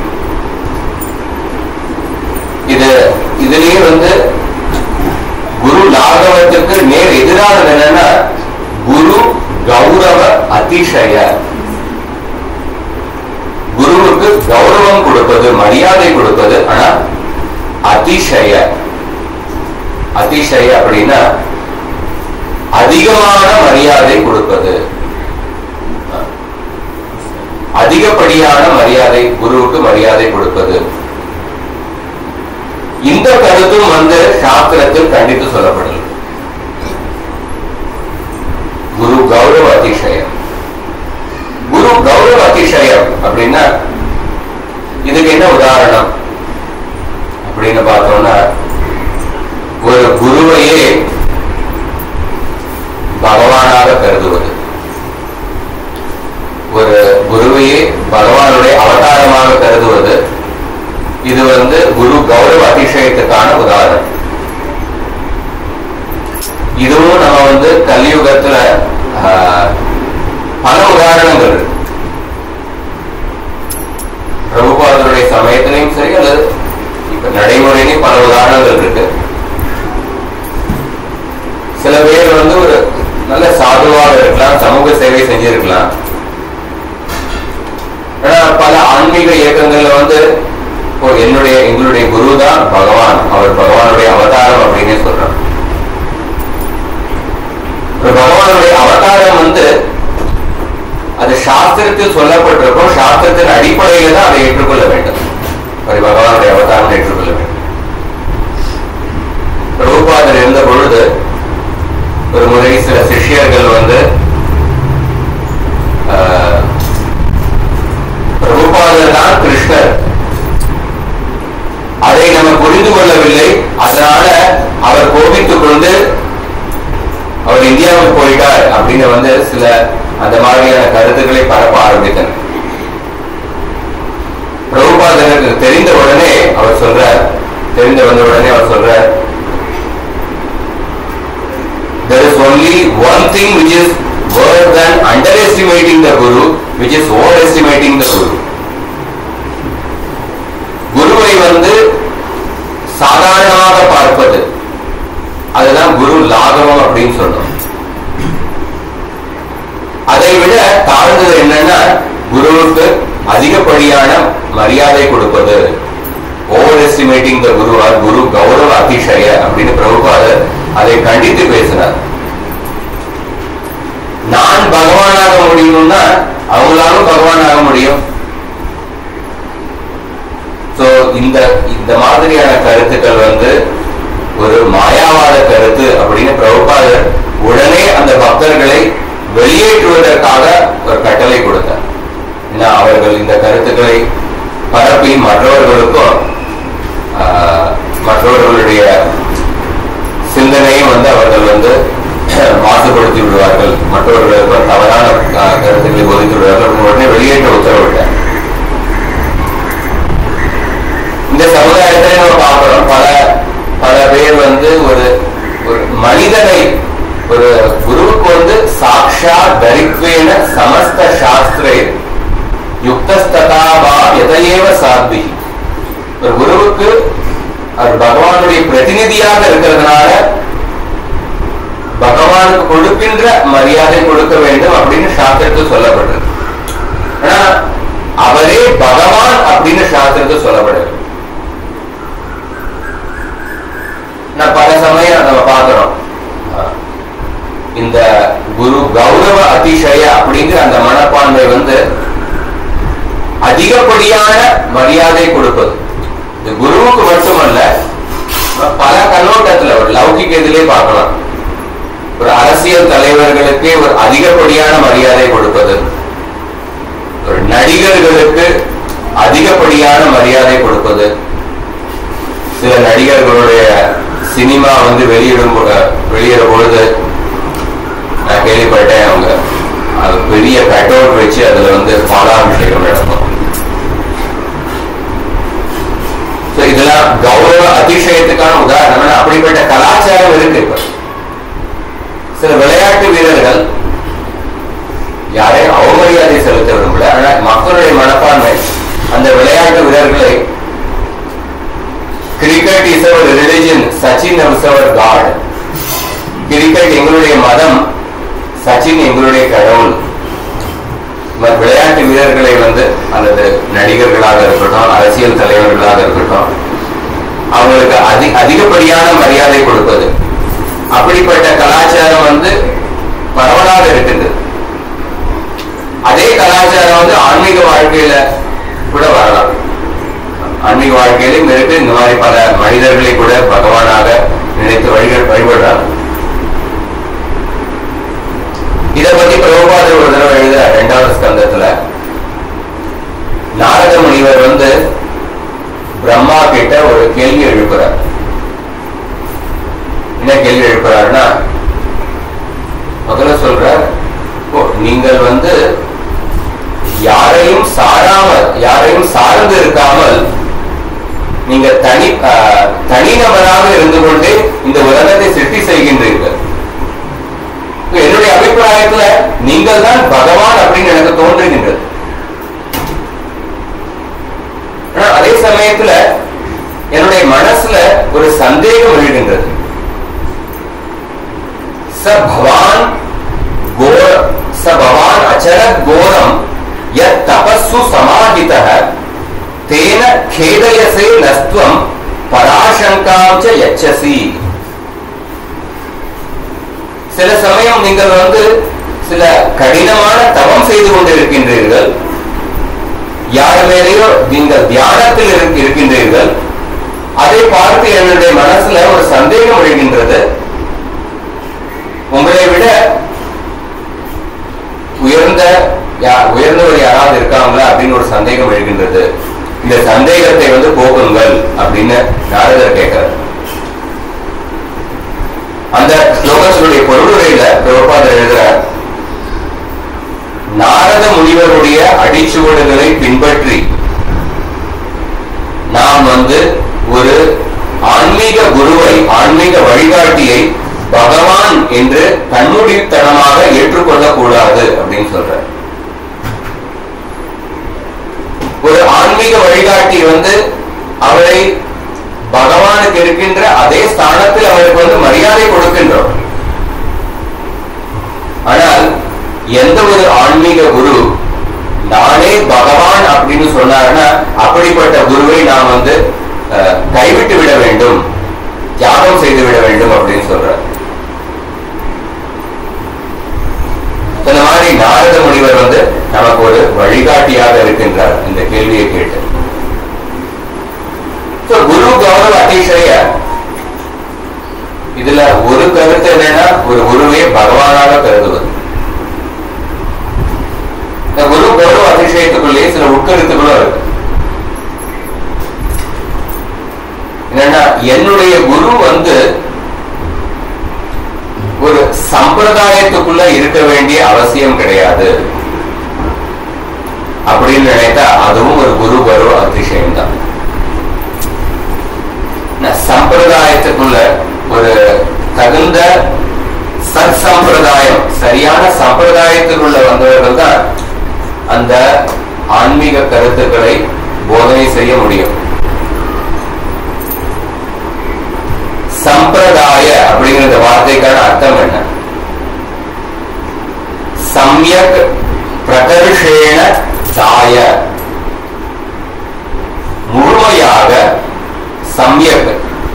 இது இதுலயே வந்து குரு லாகவத்துக்கு நேர் எதிரானது என்னன்னா குரு கௌரவ அதிசய குருவுக்கு கௌரவம் கொடுப்பது மரியாதை கொடுப்பது ஆனா அதிசய அதிசய அப்படின்னா அதிகமான மரியாதை கொடுப்பது அதிகப்படியான மரியாதை குருவுக்கு மரியாதை கொடுப்பது இந்த கருத்தும் வந்து சாஸ்திரத்தில் கண்டித்து சொல்லப்படுது குரு கௌரவ அதிசயம் குரு கௌரவ அதிசயம் அப்படின்னா இதுக்கு என்ன உதாரணம் அப்படின்னு பார்த்தோம்னா ஒரு குருவையே பகவானாக கருதுவது ஒரு குருவையே பகவானுடைய அவதாரமாக கருதுவது இது வந்து குரு கௌரவ அதிசயத்துக்கான உதாரணம் இதுவும் நம்ம வந்து கலியுகத்துல ஆஹ், பல உதாரணங்கள் இருக்கு சாஸ்திரத்தில் சொல்லப்பட்டிருக்கோ சாஸ்திரத்தின் அடிப்படையில தான் அதை ஏற்றுக்கொள்ள வேண்டும் ஒரு பகவானுடைய அவதாரம் ஏற்றுக்கொள்ள வேண்டும் பிரபுபாதர் இருந்த பொழுது ஒரு முறை சில சிஷ்யர்கள் வந்து ஆஹ், பிரபுபாதர் தான் கிருஷ்ணர் அதை நம்ம புரிந்து கொள்ளவில்லை அதனால அவர் கோபித்துக் கொண்டு அவர் இந்தியாவுக்கு போயிட்டார் அப்படின்னு வந்து சில அந்த மாதிரியான கருத்துக்களை பரப்ப ஆரம்பித்தனர் பிரபுபாதருக்கு தெரிந்த உடனே அவர் சொல்றார் தெரிந்த வந்த உடனே அவர் சொல்றார் there is only one thing which is worse than underestimating the guru which is overestimating the guru குருவை வந்து சாதாரணமாக பார்ப்பது அதுதான் குரு லாகவம் அப்படின்னு சொன்னோம் அதை விட தாழ்ந்தது என்னன்னா குருவுக்கு அதிகப்படியான மரியாதை கொடுப்பது over estimating the guru or guru கௌரவ அதிசய அப்படின்னு பிரபுபாதர் அதை கண்டித்து பேசினார் நான் பகவானாக முடியும்னா அவங்களாலும் பகவானாக முடியும் சோ இந்த இந்த மாதிரியான கருத்துக்கள் வந்து ஒரு மாயாவாத கருத்து அப்படின்னு பிரபுபாதர் உடனே அந்த பக்தர்களை வெளியேற்றுவதற்காக ஒரு கட்டளை கொடுத்தார் ஏன்னா அவர்கள் இந்த கருத்துக்களை பரப்பி மற்றவர்களுக்கும் ஆஹ், மற்றவர்களுடைய சிந்தனையும் வந்து அவர்கள் வந்து மாசுபடுத்தி விடுவார்கள் மற்றவர்களுக்கும் தவறான ஆஹ், கருத்துக்களை ஒதுக்கி விடுவார்கள் உடனே வெளியேற்ற உத்தரவிட்டார் இந்த சமுதாயத்தை நம்ம பார்க்கிறோம் பல பல பேர் வந்து ஒரு ஒரு மனிதனை ஒரு குருவுக்கு வந்து சாட்சா தரித்வேன சமஸ்த சாஸ்திரே யுக்தஸ்ததாவா எதையேவ சாத்வி ஒரு குருவுக்கு அவர் பகவானுடைய பிரதிநிதியாக இருக்கிறதுனால பகவானுக்கு கொடுக்கின்ற மரியாதை கொடுக்க வேண்டும் அப்படின்னு சாஸ்திரத்தில் சொல்லப்பட்டிருக்கு ஆனா அவரே பகவான் அப்படின்னு சாஸ்திரத்தில் சொல்லப்படுது நான் பல சமயம் நம்ம பார்க்கிறோம் அஹ், இந்த குரு கௌரவ அதிசய அப்படிங்கிற அந்த மனப்பான்மை வந்து அதிகப்படியான மரியாதை கொடுப்பது இது குருவுக்கு மட்டுமல்ல நம்ம பல கண்ணோட்டத்துல ஒரு லௌகிக இதிலே பார்க்கலாம் ஒரு அரசியல் தலைவர்களுக்கே ஒரு அதிகப்படியான மரியாதை கொடுப்பது ஒரு நடிகர்களுக்கு அதிகப்படியான மரியாதை கொடுப்பது சில நடிகர்களுடைய சினிமா வந்து வெளியிடும் பொ- அஹ் வெளியிடும் பொழுது நான் கேள்விப்பட்டேன் அவங்க அது பெரிய கட் அவுட் வச்சு அதுல வந்து பாலாபிஷேகம் நடக்கும் So இதெல்லாம் கௌரவ அதிசயத்துக்கான உதாரணம் ஆனா அப்படிப்பட்ட கலாச்சாரம் இருக்கு இப்ப சில விளையாட்டு வீரர்கள் யாரையும் அவமரியாதை செலுத்த விரும்பல ஆனா மக்களுடைய மனப்பான்மை அந்த விளையாட்டு வீரர்களை cricket is our religion Sachin is our god cricket எங்களுடைய மதம் சச்சின் எங்களுடைய கடவுள் ம- விளையாட்டு வீரர்களை வந்து அல்லது நடிகர்களாக இருக்கட்டும் அரசியல் தலைவர்களாக இருக்கட்டும் அவங்களுக்கு அதி அதிகப்படியான மரியாதை கொடுப்பது அப்படிப்பட்ட கலாச்சாரம் வந்து பரவலாக இருக்குது அதே கலாச்சாரம் வந்து ஆன்மீக வாழ்க்கையில கூட வரலாம் ஆன்மீக வாழ்க்கையிலும் இருக்கு இந்த மாதிரி பல மனிதர்களை கூட பகவானாக நினைத்து வழிகள் வழிபடுறாங்க இத பத்தி பிரபுபாதர் ஒரு தடவை எழுதுற இரண்டாவது ஸ்கந்தத்துல நாரத முனிவர் வந்து பிரம்மா கிட்ட ஒரு கேள்வி எழுப்புறார் என்ன கேள்வி எழுப்புறாருன்னா முதல்ல சொல்றார் "ஓ, நீங்கள் வந்து யாரையும் சாராமல் யாரையும் சார்ந்து இருக்காமல் நீங்க தனி ஆஹ், தனிநபராக இருந்து கொண்டே இந்த உலகத்தை சிருஷ்டி செய்கின்றீர்கள் இப்ப என்னுடைய அபிப்பிராயத்துல நீங்கள் தான் பகவான் அப்படின்னு எனக்கு தோன்றுகின்றது ஆனா அதே சமயத்துல என்னுடைய மனசுல ஒரு சந்தேகம் எழுகின்றது ச பவான் கோர ச பவான் அச்சரத் கோரம் யத் தபஸ்ஸு சமாஹிதः தேன खेदयसे நஸ்துவம் பராசங்காம் ச யச்சசி சில சமயம் நீங்கள் வந்து சில கடினமான தவம் செய்து கொண்டிருக்கின்றீர்கள் யார் மேலேயோ நீங்கள் தியானத்தில் இருக்க- இருக்கின்றீர்கள் அதை பார்த்து என்னுடைய மனசுல ஒரு சந்தேகம் எழுகின்றது உங்களை விட உயர்ந்த யா- உயர்ந்தவர் யாராவது இருக்காங்களா அப்படின்னு ஒரு சந்தேகம் எழுகின்றது இந்த சந்தேகத்தை வந்து போக்குங்கள் அப்படின்னு நாரதர் கேட்கிறார் அந்த ஸ்லோகத்தினுடைய பொருளுரையில பிரபுபாதர் எழுதுறார் நாரத முனிவருடைய அடிச்சுவடுகளை பின்பற்றி நாம் வந்து ஒரு ஆன்மீக குருவை ஆன்மீக வழிகாட்டியை பகவான் என்று கண்மூடித்தனமாக ஏற்றுக்கொள்ளக் கூடாது அப்படின்னு சொல்ற ஒரு ஆன்மீக வழிகாட்டி வந்து அவரை பகவானுக்கு இருக்கின்ற அதே ஸ்தானத்தில் அவருக்கு வந்து மரியாதை கொடுக்கின்றோம் ஆனால் எந்த ஒரு ஆன்மீக குரு நானே பகவான் அப்படின்னு சொன்னாருன்னா அப்படிப்பட்ட குருவை நாம் வந்து அஹ், கைவிட்டு விட வேண்டும் தியாகம் செய்து விட வேண்டும் அப்படின்னு சொல்றார் இந்த மாதிரி நாரத முனிவர் வந்து நமக்கு ஒரு வழிகாட்டியாக இருக்கின்றார் இந்த கேள்வியை கேட்டு So, குரு கௌரவ அதிசய இதுல ஒரு கருத்து என்னன்னா ஒரு குருவே பகவானாக கருதுவது இந்த குரு கௌரவ அதிசயத்துக்குள்ளேயே சில உட்கருத்துக்களும் இருக்கு என்னன்னா என்னுடைய குரு வந்து ஒரு சம்பிரதாயத்துக்குள்ள இருக்க வேண்டிய அவசியம் கிடையாது அப்படின்னு நினைத்தா அதுவும் ஒரு குரு கௌரவ அதிசயம் தான் சம்பிரதாயத்துக்குள்ள ஒரு தகுந்த சத் சம்பிரதாயம் சரியான சம்பிரதாயத்துக்குள்ள வந்தவர்கள் தான் அந்த ஆன்மீக கருத்துக்களை போதனை செய்ய முடியும் சம்பிரதாய அப்படிங்கிற வார்த்தைக்கான அர்த்தம் என்ன சம்யக் பிரகர்ஷேண தாய முழுமையாக சம்யக்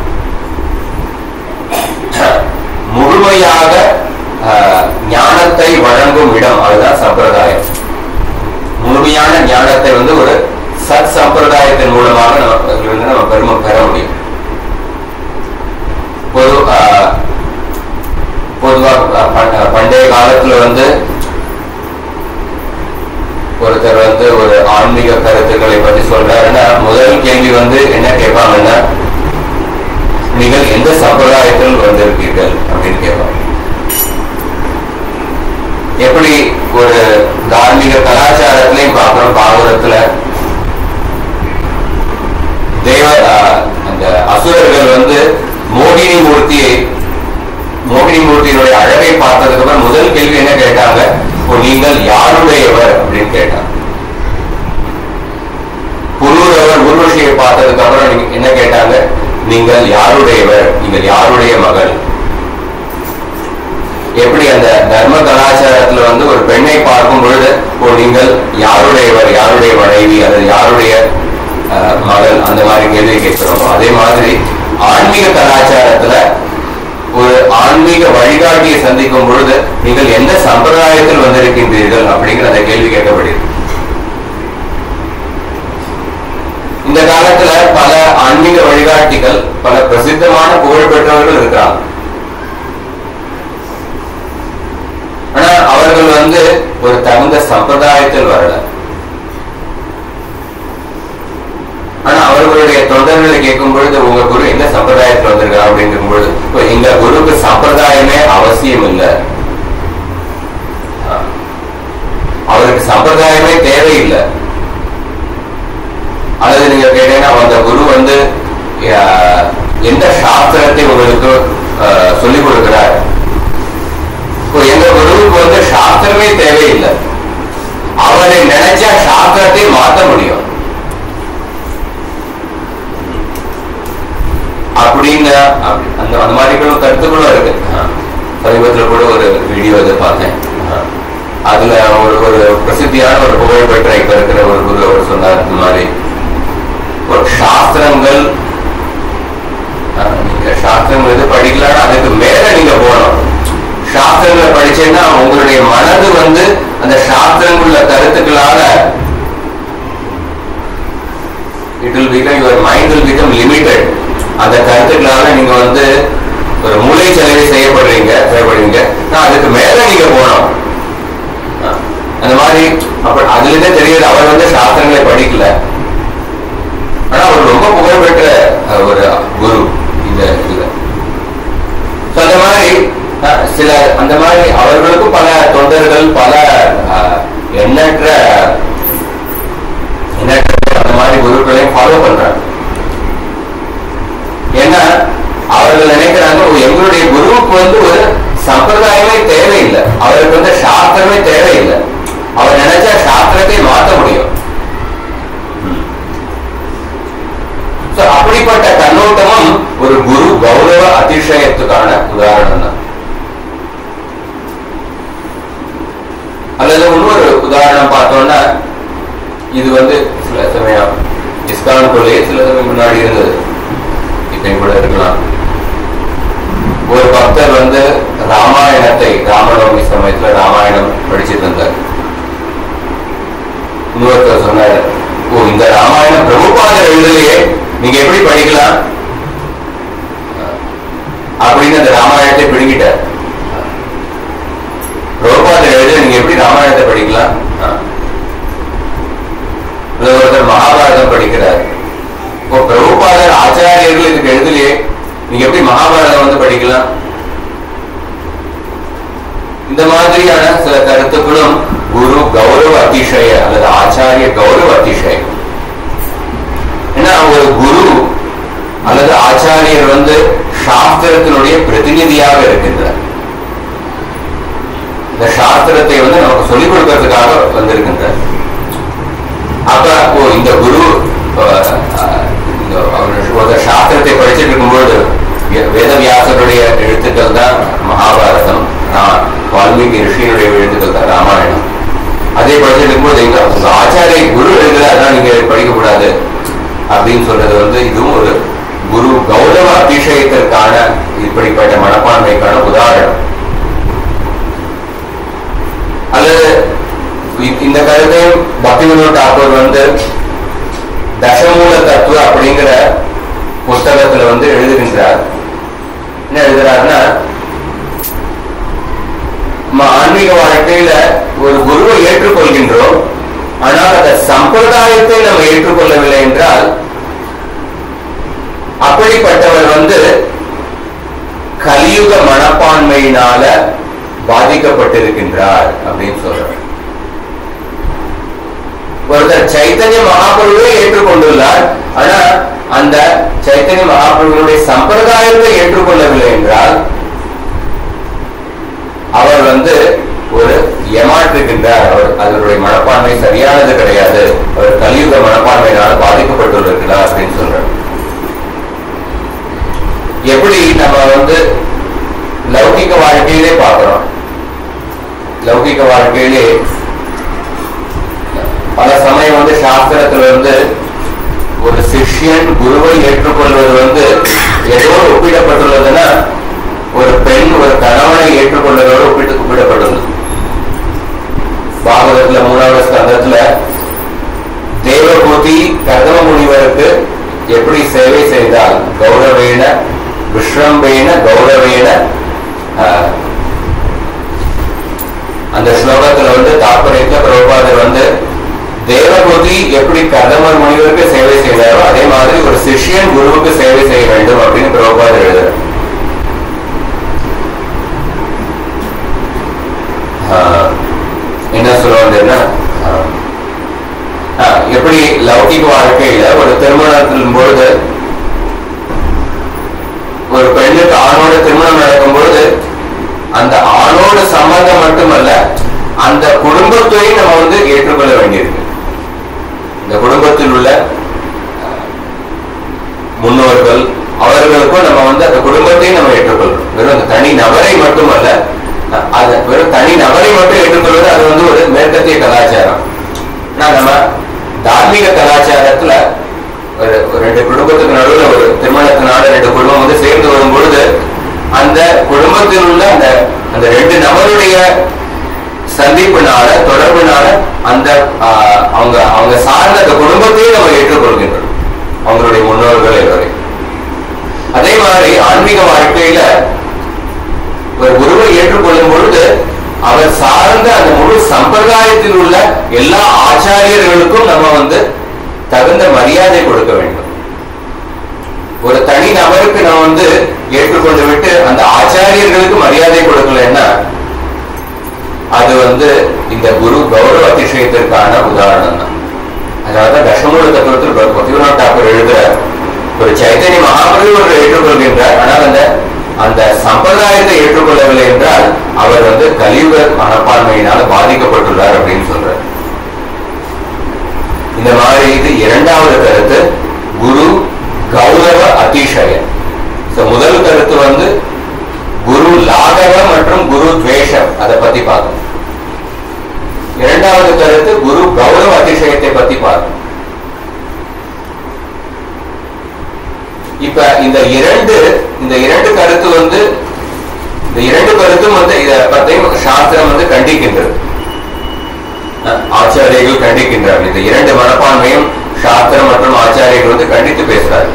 முழுமையாக ஆஹ், ஞானத்தை வழங்கும் இடம் அதுதான் சம்பிரதாயம் முழுமையான ஞானத்தை வந்து ஒரு சத் சம்பிரதாயத்தின் மூலமாக நம்ம அதிலிருந்து நம்ம பெருமை பெற முடியும் பொது ஆஹ், பொதுவா அஹ், பண்ட- பண்டைய காலத்துல வந்து ஒருத்தர் வந்து ஒரு ஆன்மீக கருத்துக்களை பத்தி சொல்றாருன்னா முதல் கேள்வி வந்து என்ன கேட்பாங்கன்னா நீங்கள் எந்த சம்பிரதாயத்தில் வந்திருக்கீர்கள் அப்படின்னு கேட்பாங்க எப்படி ஒரு தார்மீக கலாச்சாரத்திலையும் பார்க்கிறோம் பாகவதத்துல தேவ ஆஹ், அந்த அசுரர்கள் வந்து மோகினி மூர்த்தியை மோகினி மூர்த்தியினுடைய அழகை பார்த்ததுக்கு அப்புறம் முதல் கேள்வி என்ன கேட்டாங்க இப்போ நீங்கள் யாருடையவர் அப்படின்னு கேட்டாங்க புரூரவர் உருவசியை பார்த்ததுக்கு அப்புறம் நீங்க என்ன கேட்டாங்க நீங்கள் யாருடையவர் நீங்கள் யாருடைய மகள் எப்படி அந்த தர்ம கலாச்சாரத்துல வந்து ஒரு பெண்ணை பார்க்கும் பொழுது ஓ நீங்கள் யாருடையவர் யாருடைய மனைவி அல்லது யாருடைய அஹ், மகள் அந்த மாதிரி கேள்வி கேட்கிறோமோ அதே மாதிரி ஆன்மீக கலாச்சாரத்துல ஒரு ஆன்மீக வழிகாட்டியை சந்திக்கும் பொழுது நீங்கள் எந்த சம்பிரதாயத்தில் வந்திருக்கின்றீர்கள் அப்படிங்கிற அந்த கேள்வி கேட்கப்படுகிறது இந்த காலத்துல பல ஆன்மீக வழிகாட்டிகள் பல பிரசித்தமான புகழ் பெற்றவர்கள் இருக்கிறாங்க ஆனா அவர்கள் வந்து ஒரு தகுந்த சம்பிரதாயத்தில் வரல ஆனா அவர்களுடைய தொண்டர்களை கேட்கும் பொழுது உங்க குரு எந்த சம்பிரதாயத்தில் வந்திருக்கா அப்படிங்கும் பொழுது இப்போ எங்க குருக்கு சம்பிரதாயமே அவசியம் இல்லை அவருக்கு சம்பிரதாயமே தேவையில்லை அல்லது நீங்க கேட்டீங்கன்னா அந்த குரு வந்து அஹ், எந்த சாஸ்திரத்தை உங்களுக்கு அஹ், சொல்லிக் கொடுக்கிறார் இப்போ எங்க குருவுக்கு வந்து சாஸ்திரமே தேவையில்லை அவரை நினைச்சா சாஸ்திரத்தை மாற்ற முடியும் அப்படின்னு அப்படி- அந்த அந்த மாதிரிகளும் கருத்துக்களும் இருக்கு ஆ. சமீபத்துல கூட ஒரு வீடியோ இது பார்த்தேன் ஆ. அதுல ஒரு ஒரு பிரசித்தியான ஒரு புகழ்பெற்ற இப்ப இருக்கிற ஒரு குரு அவர் சொன்னார் இந்த மாதிரி ஒரு சாஸ்திரங்கள் ஆ, நீங்க சாஸ்திரங்கள் எது படிக்கலன்னா அதுக்கு மேல நீங்க போகணும் சாஸ்திரங்களை படிச்சீங்கன்னா உங்களுடைய மனது வந்து அந்த சாஸ்திரங்கள்ல will become your mind will become limited அந்த கருத்துக்களால நீங்க வந்து ஒரு மூளை செலவை செய்யப்படுறீங்க செய்யப்படுவீங்க நான் அதுக்கு மேல நீங்க போனோம் அஹ் அந்த மாதிரி அப்ப அதுல இருந்தே தெரியுது அவர் வந்து சாஸ்திரங்களை படிக்கல ஆனா அவர் ரொம்ப புகழ்பெற்ற அஹ், ஒரு குரு இந்த இதுல So, அந்த மாதிரி அஹ், சில அந்த மாதிரி அவர்களுக்கும் பல தொண்டர்கள் பல அஹ், எண்ணற்ற எண்ணற்ற அந்த மாதிரி குருக்களையும் ஃபாலோ பண்றாங்க ஏன்னா அவர்கள் நினைக்கிறாங்க "ஓ, எங்களுடைய குருவுக்கு வந்து ஒரு சம்பிரதாயமே தேவையில்லை அவருக்கு வந்து சாஸ்திரமே தேவையில்லை அவர் நினைச்சா சாஸ்திரத்தை மாற்ற முடியும் So, அப்படிப்பட்ட கண்ணோட்டமும் ஒரு குரு கௌரவ அதிசயத்துக்கான உதாரணம் தான் அல்லது இன்னொரு உதாரணம் பார்த்தோம்னா இது வந்து சில சமயம் இஸ்கானுக்குள்ளேயே சில சமயம் முன்னாடி இருந்தது இப்பயும் கூட இருக்கலாம் ஒரு பக்தர் வந்து ராமாயணத்தை ராமநவமி சமயத்துல ராமாயணம் படிச்சிட்டு இருந்தார் இன்னொருத்தர் சொன்னாரு ஓ இந்த ராமாயணம் பிரபுபாதர் எழுதலையே நீங்க எப்படி படிக்கலாம் அப்படின்னு அந்த ராமாயணத்தை பிடுங்கிட்டார் பிரபுபாதர் எழுத நீங்க எப்படி ராமாயணத்தை படிக்கலாம் இதுல ஒருத்தர் மகாபாரதம் படிக்கிறார் இப்போ பிரபுபாதர் ஆச்சாரியர்கள் இதுக்கு எழுதலையே நீங்க எப்படி மகாபாரதம் வந்து படிக்கலாம் இந்த மாதிரியான சில கருத்துக்களும் குரு கௌரவ அதிசய அல்லது ஆச்சாரிய கௌரவ அதிசயம் ஏன்னா ஒரு குரு அல்லது ஆச்சாரியர் வந்து சாஸ்திரத்தினுடைய பிரதிநிதியாக இருக்கின்றார் இந்த சாஸ்திரத்தை வந்து நமக்கு சொல்லிக் கொடுக்கறதுக்காக வந்திருக்கின்றார் அப்ப ஓ இந்த குரு அஹ், அஹ், இந்த அவர் ஒரு சாஸ்திரத்தை படிச்சுட்டு இருக்கும்போது வே- வேதவியாசருடைய எழுத்துக்கள் தான் மகாபாரதம் ரா- வால்மீகி ரிஷியினுடைய எழுத்துக்கள் தான் ராமாயணம் அதே படிச்சுட்டு இருக்கும்போது எங்க உங்க ஆச்சாரிய குரு எழுதுற அதான் நீங்க படிக்க கூடாது அப்படின்னு சொல்றது வந்து இதுவும் ஒரு குரு கௌரவ அதிசயத்திற்கான இப்படிப்பட்ட மனப்பான்மைக்கான உதாரணம் அல்லது இ- இந்த கருத்தையும் பக்திவினோத் தாக்கூர் வந்து தசமூல தத்துவ அப்படிங்கிற புஸ்தகத்துல வந்து எழுதுகின்றார் என்ன எழுதுறாருன்னா நம்ம ஆன்மீக வாழ்க்கையில ஒரு குருவை ஏற்றுக்கொள்கின்றோம் ஆனால் அந்த சம்பிரதாயத்தை நம்ம ஏற்றுக்கொள்ளவில்லை என்றால் அப்படிப்பட்டவர் வந்து கலியுக மனப்பான்மையினால பாதிக்கப்பட்டிருக்கின்றார் அப்படின்னு சொல்றார் ஒருத்தர் சைத்தன்ய மகாபுருவை ஏற்றுக்கொண்டுள்ளார் ஆனா அந்த சைத்தன்ய மகாபுருவனுடைய சம்பிரதாயத்தை ஏற்றுக்கொள்ளவில்லை என்றால் அவர் வந்து ஒரு ஏமாற்றுகின்றார் அவர் அதனுடைய மனப்பான்மை சரியானது கிடையாது அவர் கலியுக மனப்பான்மையினால பாதிக்கப்பட்டுள்ளார் அப்படின்னு சொல்றார் எப்படி நம்ம வந்து லௌகிக வாழ்க்கையிலே பார்க்கிறோம் லௌகிக வாழ்க்கையிலே பல சமயம் வந்து சாஸ்திரத்துல வந்து ஒரு சிஷ்யன் குருவை ஏற்றுக்கொள்வது வந்து ஏதோ ஒப்பிடப்பட்டுள்ளதுன்னா ஒரு பெண் ஒரு கணவனை ஏற்றுக்கொள்வதோடு ஒப்பிட்டு ஒப்பிடப்பட்டுள்ளது பாகவதத்துல மூணாவது ஸ்கந்தத்துல தேவபூதி கதவ முனிவருக்கு எப்படி சேவை செய்தால் கௌரவேன விஸ்ரம்பேன கௌரவேன ஆஹ், அந்த ஸ்லோகத்துல வந்து தாற்பயத்துல பிரபுபாதர் வந்து தேவபூதி எப்படி கதமர் முனிவருக்கு சேவை செய்தாரோ அதே மாதிரி ஒரு சிஷ்யன் குருவுக்கு சேவை செய்ய வேண்டும் அப்படின்னு பிரபுபாதர் எழுதுறார் ஆஹ், என்ன சொல்லுவாங்கன்னா ஆஹ், ஆஹ், எப்படி லௌகிக வாழ்க்கையில ஒரு திருமணத்தின் பொழுது ஒரு பெண்ணுக்கு ஆணோட திருமணம் நடக்கும் பொழுது அந்த ஆணோட சம்பந்தம் மட்டுமல்ல அந்த குடும்பத்தையும் நம்ம வந்து ஏற்றுக்கொள்ள வேண்டியிருக்கு இந்த குடும்பத்தில் உள்ள அஹ், முன்னோர்கள் அவர்களுக்கும் நம்ம வந்து அந்த குடும்பத்தையும் நம்ம ஏற்றுக்கொள்றோம் வெறும் அந்த தனி நபரை மட்டுமல்ல அஹ், அது வெறும் தனி நபரை மட்டும் ஏற்றுக்கொள்வது அது வந்து ஒரு மேற்கத்திய கலாச்சாரம் ஆனா நம்ம தார்மீக கலாச்சாரத்துல ஒரு ஒரு ரெண்டு குடும்பத்துக்கு நடுவுல ஒரு திருமணத்தினால ரெண்டு குடும்பம் வந்து சேர்ந்து வரும் பொழுது அந்த குடும்பத்தில் உள்ள அந்த அந்த ரெண்டு நபருடைய சந்திப்புனால தொடர்புனால அந்த ஆஹ், அவங்க அவங்க சார்ந்த அந்த குடும்பத்தையும் நம்ம ஏற்றுக்கொள்கின்றோம் அவங்களுடைய முன்னோர்கள் எல்லோரையும் அதே மாதிரி ஆன்மீக வாழ்க்கையில ஒரு குருவை ஏற்றுக்கொள்ளும் பொழுது அவர் சார்ந்த அந்த முழு சம்பிரதாயத்தில் உள்ள எல்லா ஆச்சாரியர்களுக்கும் நம்ம வந்து தகுந்த மரியாதை கொடுக்க வேண்டும் ஒரு தனி நபருக்கு நம்ம வந்து ஏற்றுக்கொண்டு விட்டு அந்த ஆச்சாரியர்களுக்கு மரியாதை கொடுக்கலன்னா அது வந்து இந்த குரு கௌரவ அதிசயத்திற்கான உதாரணம் தான் அதனாலதான் தசமூல தத்துவத்தில் பக்திவினோத் டாக்கூர் எழுதுற ஒரு சைத்தன்ய மகாபிரபு ஒரு ஏற்றுக்கொள்கின்றார் ஆனால் அந்த அந்த சம்பிரதாயத்தை ஏற்றுக்கொள்ளவில்லை என்றால் அவர் வந்து கலியுக மனப்பான்மையினால் பாதிக்கப்பட்டுள்ளார் அப்படின்னு சொல்றார் இந்த மாதிரி இது இரண்டாவது கருத்து குரு கௌரவ அதிசய So, முதல் கருத்து வந்து குரு லாகவ மற்றும் குரு துவேஷம் அதை பத்தி பார்த்தோம் இரண்டாவது கருத்து குரு கௌரவ அதிசயத்தை பத்தி பார்த்தோம் இப்ப இந்த இரண்டு இந்த இரண்டு கருத்து வந்து இந்த இரண்டு கருத்தும் வந்து இத பத்தையும் சாஸ்திரம் வந்து கண்டிக்கின்றது அஹ் ஆச்சாரியர்கள் கண்டிக்கின்றார்கள் இந்த இரண்டு மனப்பான்மையும் சாஸ்திரம் மற்றும் ஆச்சாரியர்கள் வந்து கண்டித்து பேசுறாரு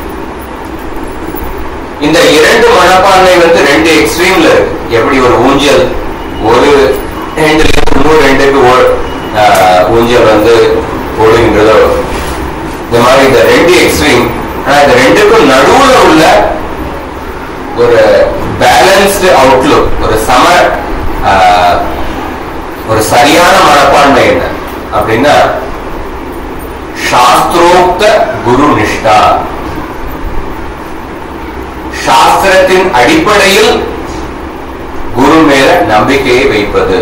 இந்த இரண்டு மனப்பான்மை வந்து ரெண்டு எக்ஸ்ட்ரீம்ல இருக்கு எப்படி ஒரு ஊஞ்சல் ஒரு ரெண்டுல இருந்து இன்னொரு ரெண்டுக்கு ஓ- ஆஹ் ஊஞ்சல் வந்து ஓடுகின்றதோ இந்த மாதிரி இந்த ரெண்டு எக்ஸ்ட்ரீம் ஆனா இந்த ரெண்டுக்கும் நடுவுல உள்ள ஒரு பேலன்ஸ்டு அவுட்லுக் ஒரு சம ஆஹ், ஒரு சரியான மனப்பான்மை என்ன அப்படின்னா சாஸ்திரோக்த குரு நிஷ்டா சாஸ்திரத்தின் அடிப்படையில் குரு மேல நம்பிக்கையை வைப்பது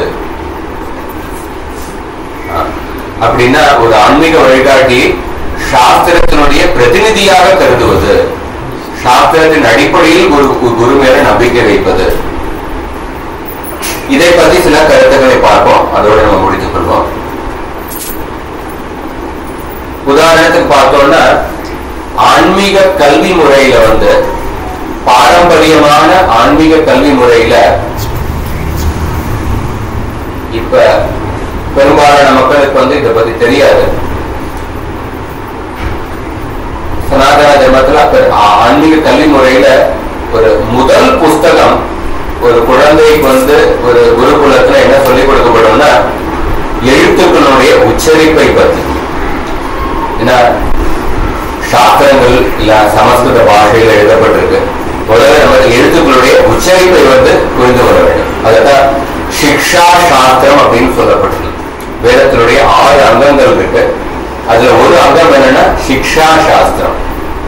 ஆ, அப்படின்னா ஒரு ஆன்மீக வழிகாட்டி சாஸ்திரத்தினுடைய பிரதிநிதியாக கருதுவது சாஸ்திரத்தின் அடிப்படையில் குரு குரு மேல நம்பிக்கை வைப்பது இதை பத்தி சில கருத்துக்களை பார்ப்போம் அதோட நம்ம முடித்துக் கொள்வோம் உதாரணத்துக்கு பார்த்தோம்னா ஆன்மீக கல்வி முறையில வந்து பாரம்பரியமான ஆன்மீக கல்வி முறையில இப்ப பெரும்பாலான மக்களுக்கு வந்து இதை பத்தி தெரியாது சனாதன தர்மத்துல அப்ப ஆ- ஆன்மீக கல்வி முறையில ஒரு முதல் புஸ்தகம் ஒரு குழந்தைக்கு வந்து ஒரு குருகுலத்துல என்ன சொல்லிக் கொடுக்கப்படும்னா எழுத்துக்களுடைய உச்சரிப்பை பத்தி ஏன்னா சாஸ்திரங்கள் இல்ல சமஸ்கிருத பாஷையில எழுதப்பட்டிருக்கு முதல்ல நம்ம எழுத்துக்களுடைய உச்சரிப்பை வந்து புரிந்து கொள்ள வேண்டும் அதுதான் சிக்ஷா சாஸ்திரம் அப்படின்னு சொல்லப்பட்டிருக்கு வேதத்தினுடைய ஆறு அங்கங்கள் இருக்கு அதுல ஒரு அங்கம் என்னன்னா சிக்ஷா சாஸ்திரம்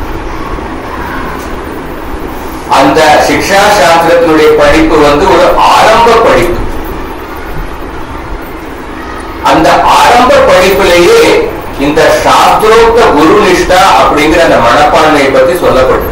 அந்த சிக்ஷா சாஸ்திரத்தினுடைய படிப்பு வந்து ஒரு ஆரம்ப படிப்பு அந்த ஆரம்ப படிப்பிலேயே இந்த சாஸ்திரோக்த குரு நிஷ்டா அப்படிங்கிற அந்த மனப்பான்மையை பத்தி சொல்லப்பட்டது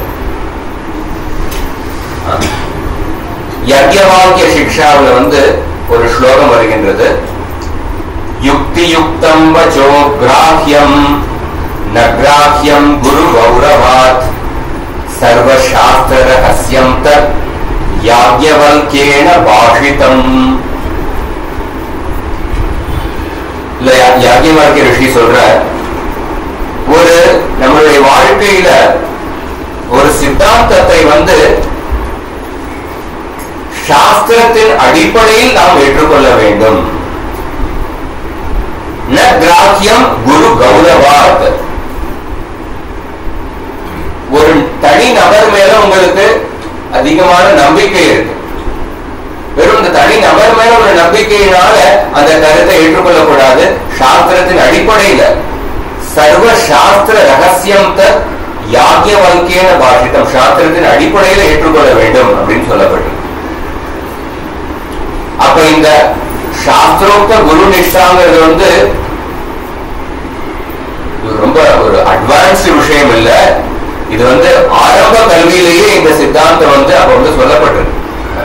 யஜ்யவாக்கிய சிக்ஷாவுல வந்து ஒரு ஸ்லோகம் வருகின்றது யுக்தி யுக்தம் வச்சோ கிராஹ்யம் ந கிராஹ்யம் குரு கௌரவாத் சர்வசாஸ்திர ரகசியம் தத் யாஜ்யவல்கேன பாஷிதம் இல்ல யா- யாஜ்ஞவல்கிய ரிஷி சொல்ற ஒரு நம்மளுடைய வாழ்க்கையில ஒரு சித்தாந்தத்தை வந்து சாஸ்திரத்தின் அடிப்படையில் நாம் ஏற்றுக்கொள்ள வேண்டும் ந கிராஹ்யம் குரு கௌரவாத் ஒரு தனி நபர் மேல உங்களுக்கு அதிகமான நம்பிக்கை இருக்கு வெறும் இந்த தனி நபர் மேல ஒரு நம்பிக்கையினால அந்த கருத்தை ஏற்றுக்கொள்ளக்கூடாது சாஸ்திரத்தின் அடிப்படையில சர்வ சாஸ்திர ரகசியம் தத் யாக்கியவல்கேன பாஷித்தம் சாஸ்திரத்தின் அடிப்படையில ஏற்றுக்கொள்ள வேண்டும் அப்படின்னு சொல்லப்பட்டிருக்கு அப்ப இந்த சாஸ்திரோக்த குரு நிஷ்டாங்கிறது வந்து இது ரொம்ப ஒரு அட்வான்ஸ்டு விஷயம் இல்ல இது வந்து ஆரம்ப கல்வியிலேயே இந்த சித்தாந்தம் வந்து அப்ப வந்து சொல்லப்பட்டிருக்கு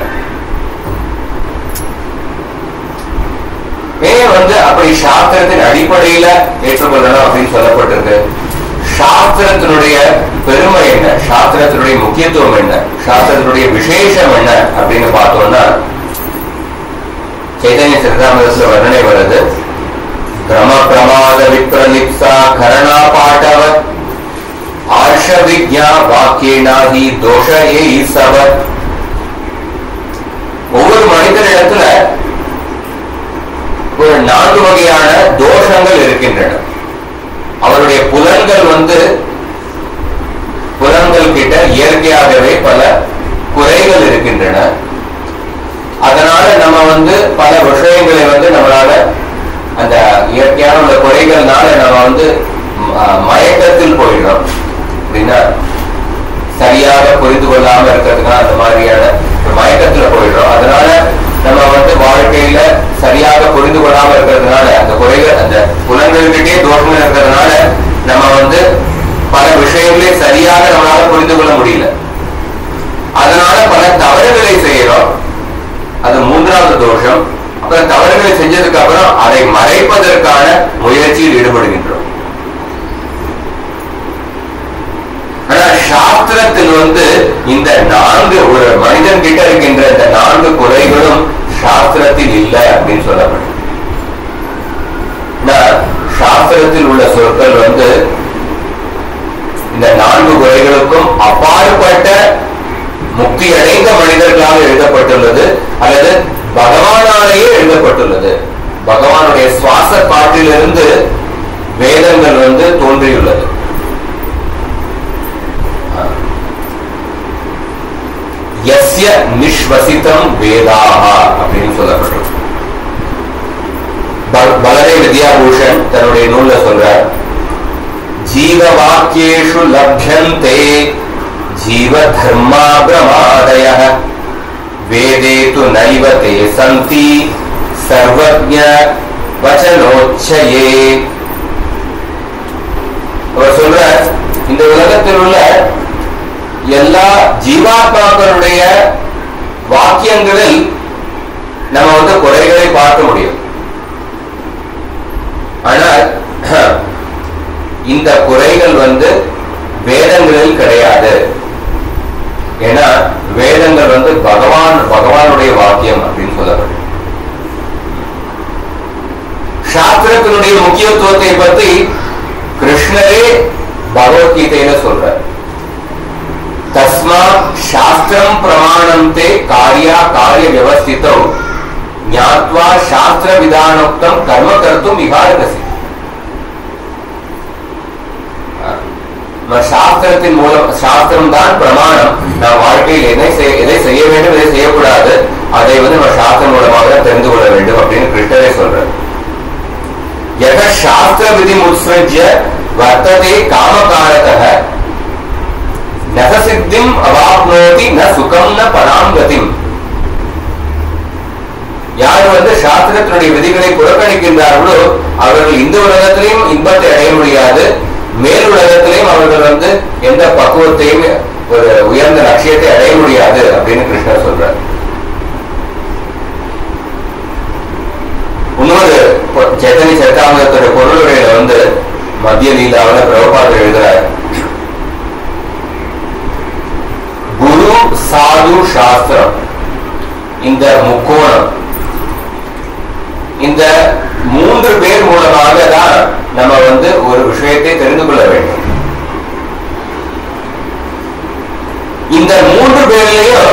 ஏன் வந்து அப்படி சாஸ்திரத்தின் அடிப்படையில ஏற்றுக்கொள்ளணும் அப்படின்னு சொல்லப்பட்டிருக்கு சாஸ்திரத்தினுடைய பெருமை என்ன சாஸ்திரத்தினுடைய முக்கியத்துவம் என்ன சாஸ்திரத்தினுடைய விசேஷம் என்ன அப்படின்னு பார்த்தோம்னா చైతన్య చరితామృతలో వర్ణనే వరదు క్రమ ప్రమాద విప్రలిప్స కరణా పాఠవ வாக்கியனாகி தோஷ ஏ சவத் ஒவ்வொரு மனிதனிடத்துல ஒரு நான்கு வகையான தோஷங்கள் இருக்கின்றன அவருடைய புலன்கள் வந்து புலன்கள் கிட்ட இயற்கையாகவே பல குறைகள் இருக்கின்றன அதனால நம்ம வந்து பல விஷயங்களை வந்து நம்மளால அந்த இயற்கையான அந்த குறைகள்னால நம்ம வந்து ம- மயக்கத்தில் போயிடுறோம் அப்படின்னா சரியாக புரிந்து கொள்ளாம இருக்கிறதுக்கான அந்த மாதிரியான ஒரு மயக்கத்துல போயிடுறோம் அதனால நம்ம வந்து வாழ்க்கையில சரியாக புரிந்து கொள்ளாம இருக்கிறதுனால அந்த குறைகள் அந்த புலன்கள்கிட்டே தோஷங்கள் இருக்கிறதுனால நம்ம வந்து பல விஷயங்களை சரியாக நம்மளால புரிந்து கொள்ள முடியல அதனால பல தவறுகளை செய்யறோம் அது மூன்றாவது தோஷம் அப்புறம் தவறுகளை செஞ்சதுக்கு அப்புறம் அதை மறைப்பதற்கான முயற்சியில் ஈடுபடுகின்றோம் ஆனா சாஸ்திரத்தில் வந்து இந்த நான்கு ஒரு மனிதன் கிட்ட இருக்கின்ற இந்த நான்கு குறைகளும் சாஸ்திரத்தில் இல்லை அப்படின்னு சொல்லப்படுது ஆனா, சாஸ்திரத்தில் உள்ள சொற்கள் வந்து இந்த நான்கு குறைகளுக்கும் அப்பாற்பட்ட முக்தி அடைந்த மனிதர்களாக எழுதப்பட்டுள்ளது அல்லது பகவானாலேயே எழுதப்பட்டுள்ளது பகவானுடைய சுவாச காற்றிலிருந்து வேதங்கள் வந்து தோன்றியுள்ளது யஸ்ய நிஷ்வசிதம் வேதாக அப்படின்னு சொல்லப்பட்டிருக்கு ப- பலரே வித்யாபூஷன் தன்னுடைய நூல்ல சொல்றார் ஜீவ வாக்கியேஷு லப்யந்தே ஜீவ தர்மா பிரமாதய வேதே து நைவ தே சந்தி சர்வஜ வச்சனோச்சயே அவர் சொல்ற இந்த உலகத்தில் உள்ள எல்லா ஜீவாத்மாக்களுடைய வாக்கியங்களில் நம்ம வந்து குறைகளை பார்க்க முடியும் ஆனால் இந்த குறைகள் வந்து வேதங்களில் கிடையாது ஏன்னா வேதங்கள் வந்து பகவான் பகவானுடைய வாக்கியம் அப்படின்னு சொல்லப்படும் சாஸ்திரத்தினுடைய முக்கியத்துவத்தை பத்தி கிருஷ்ணரே பகவத்கீதையில சொல்றார் தஸ்மாத் சாஸ்திரம் பிரமாணந்தே காரியா காரிய வியவஸ்திதோ ஞாத்வா சாஸ்திர விதானோக்தம் கர்ம கர்த்தும் இகாரகசி நம்ம சாஸ்திரத்தின் மூலம் சாஸ்திரம் தான் பிரமாணம் நான் வாழ்க்கையில் எதை செய்- எதை செய்ய வேண்டும் எதை செய்யக்கூடாது அதை வந்து நம்ம சாஸ்திரம் மூலமாக தான் தெரிந்து கொள்ள வேண்டும் அப்படின்னு கிருஷ்ணரே சொல்றார் யக சாஸ்திர விதி முத்ஸ்ருஜ்ய வர்த்ததே காமகாரதः நக சித்திம் அவாப்னோதி ந சுகம் ந பராம் கதிம் யார் வந்து சாஸ்திரத்தினுடைய விதிகளை புறக்கணிக்கின்றார்களோ அவர்கள் இந்த உலகத்திலையும் இன்பத்தை அடைய முடியாது மேல் உலகத்திலையும் அவர்கள் வந்து எந்த பக்குவத்தையும் ஒரு உயர்ந்த லட்சியத்தை அடைய முடியாது அப்படின்னு கிருஷ்ணர் சொல்றார் இன்னொரு பொ- சைத்தன்ய சரிதாமிரத்தோட பொருளுரையில வந்து மத்திய லீலாவில் பிரபுபாதர் எழுதுறார் குரு சாது சாஸ்திரம் இந்த முக்கோணம் இந்த மூன்று பேர் மூலமாக தான் நம்ம வந்து ஒரு விஷயத்தை தெரிந்து கொள்ள வேண்டும் இந்த மூன்று பேர்லயும்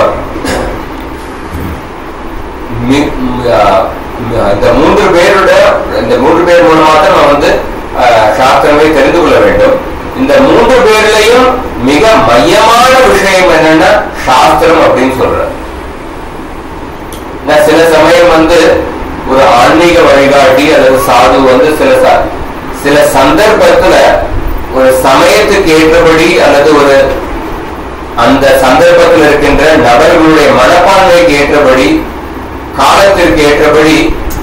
மி- ம், ஆ, ம், இந்த மூன்று பேரோட இந்த மூன்று பேர் மூலமாக தான் நம்ம வந்து ஆ, சாஸ்திரங்களை தெரிந்து கொள்ள வேண்டும் இந்த மூன்று பேர்லயும் மிக மையமான விஷயம் என்னன்னா சாஸ்திரம் அப்படின்னு சொல்ற நான் சில சமயம் வந்து ஒரு ஆன்மீக வழிகாட்டி அல்லது சாது வந்து சில ச- சில சந்தர்ப்பத்துல ஒரு சமயத்துக்கு ஏற்றபடி அல்லது ஒரு அந்த சந்தர்ப்பத்தில் இருக்கின்ற நபர்களுடைய மனப்பான்மைக்கு ஏற்றபடி காலத்திற்கு ஏற்றபடி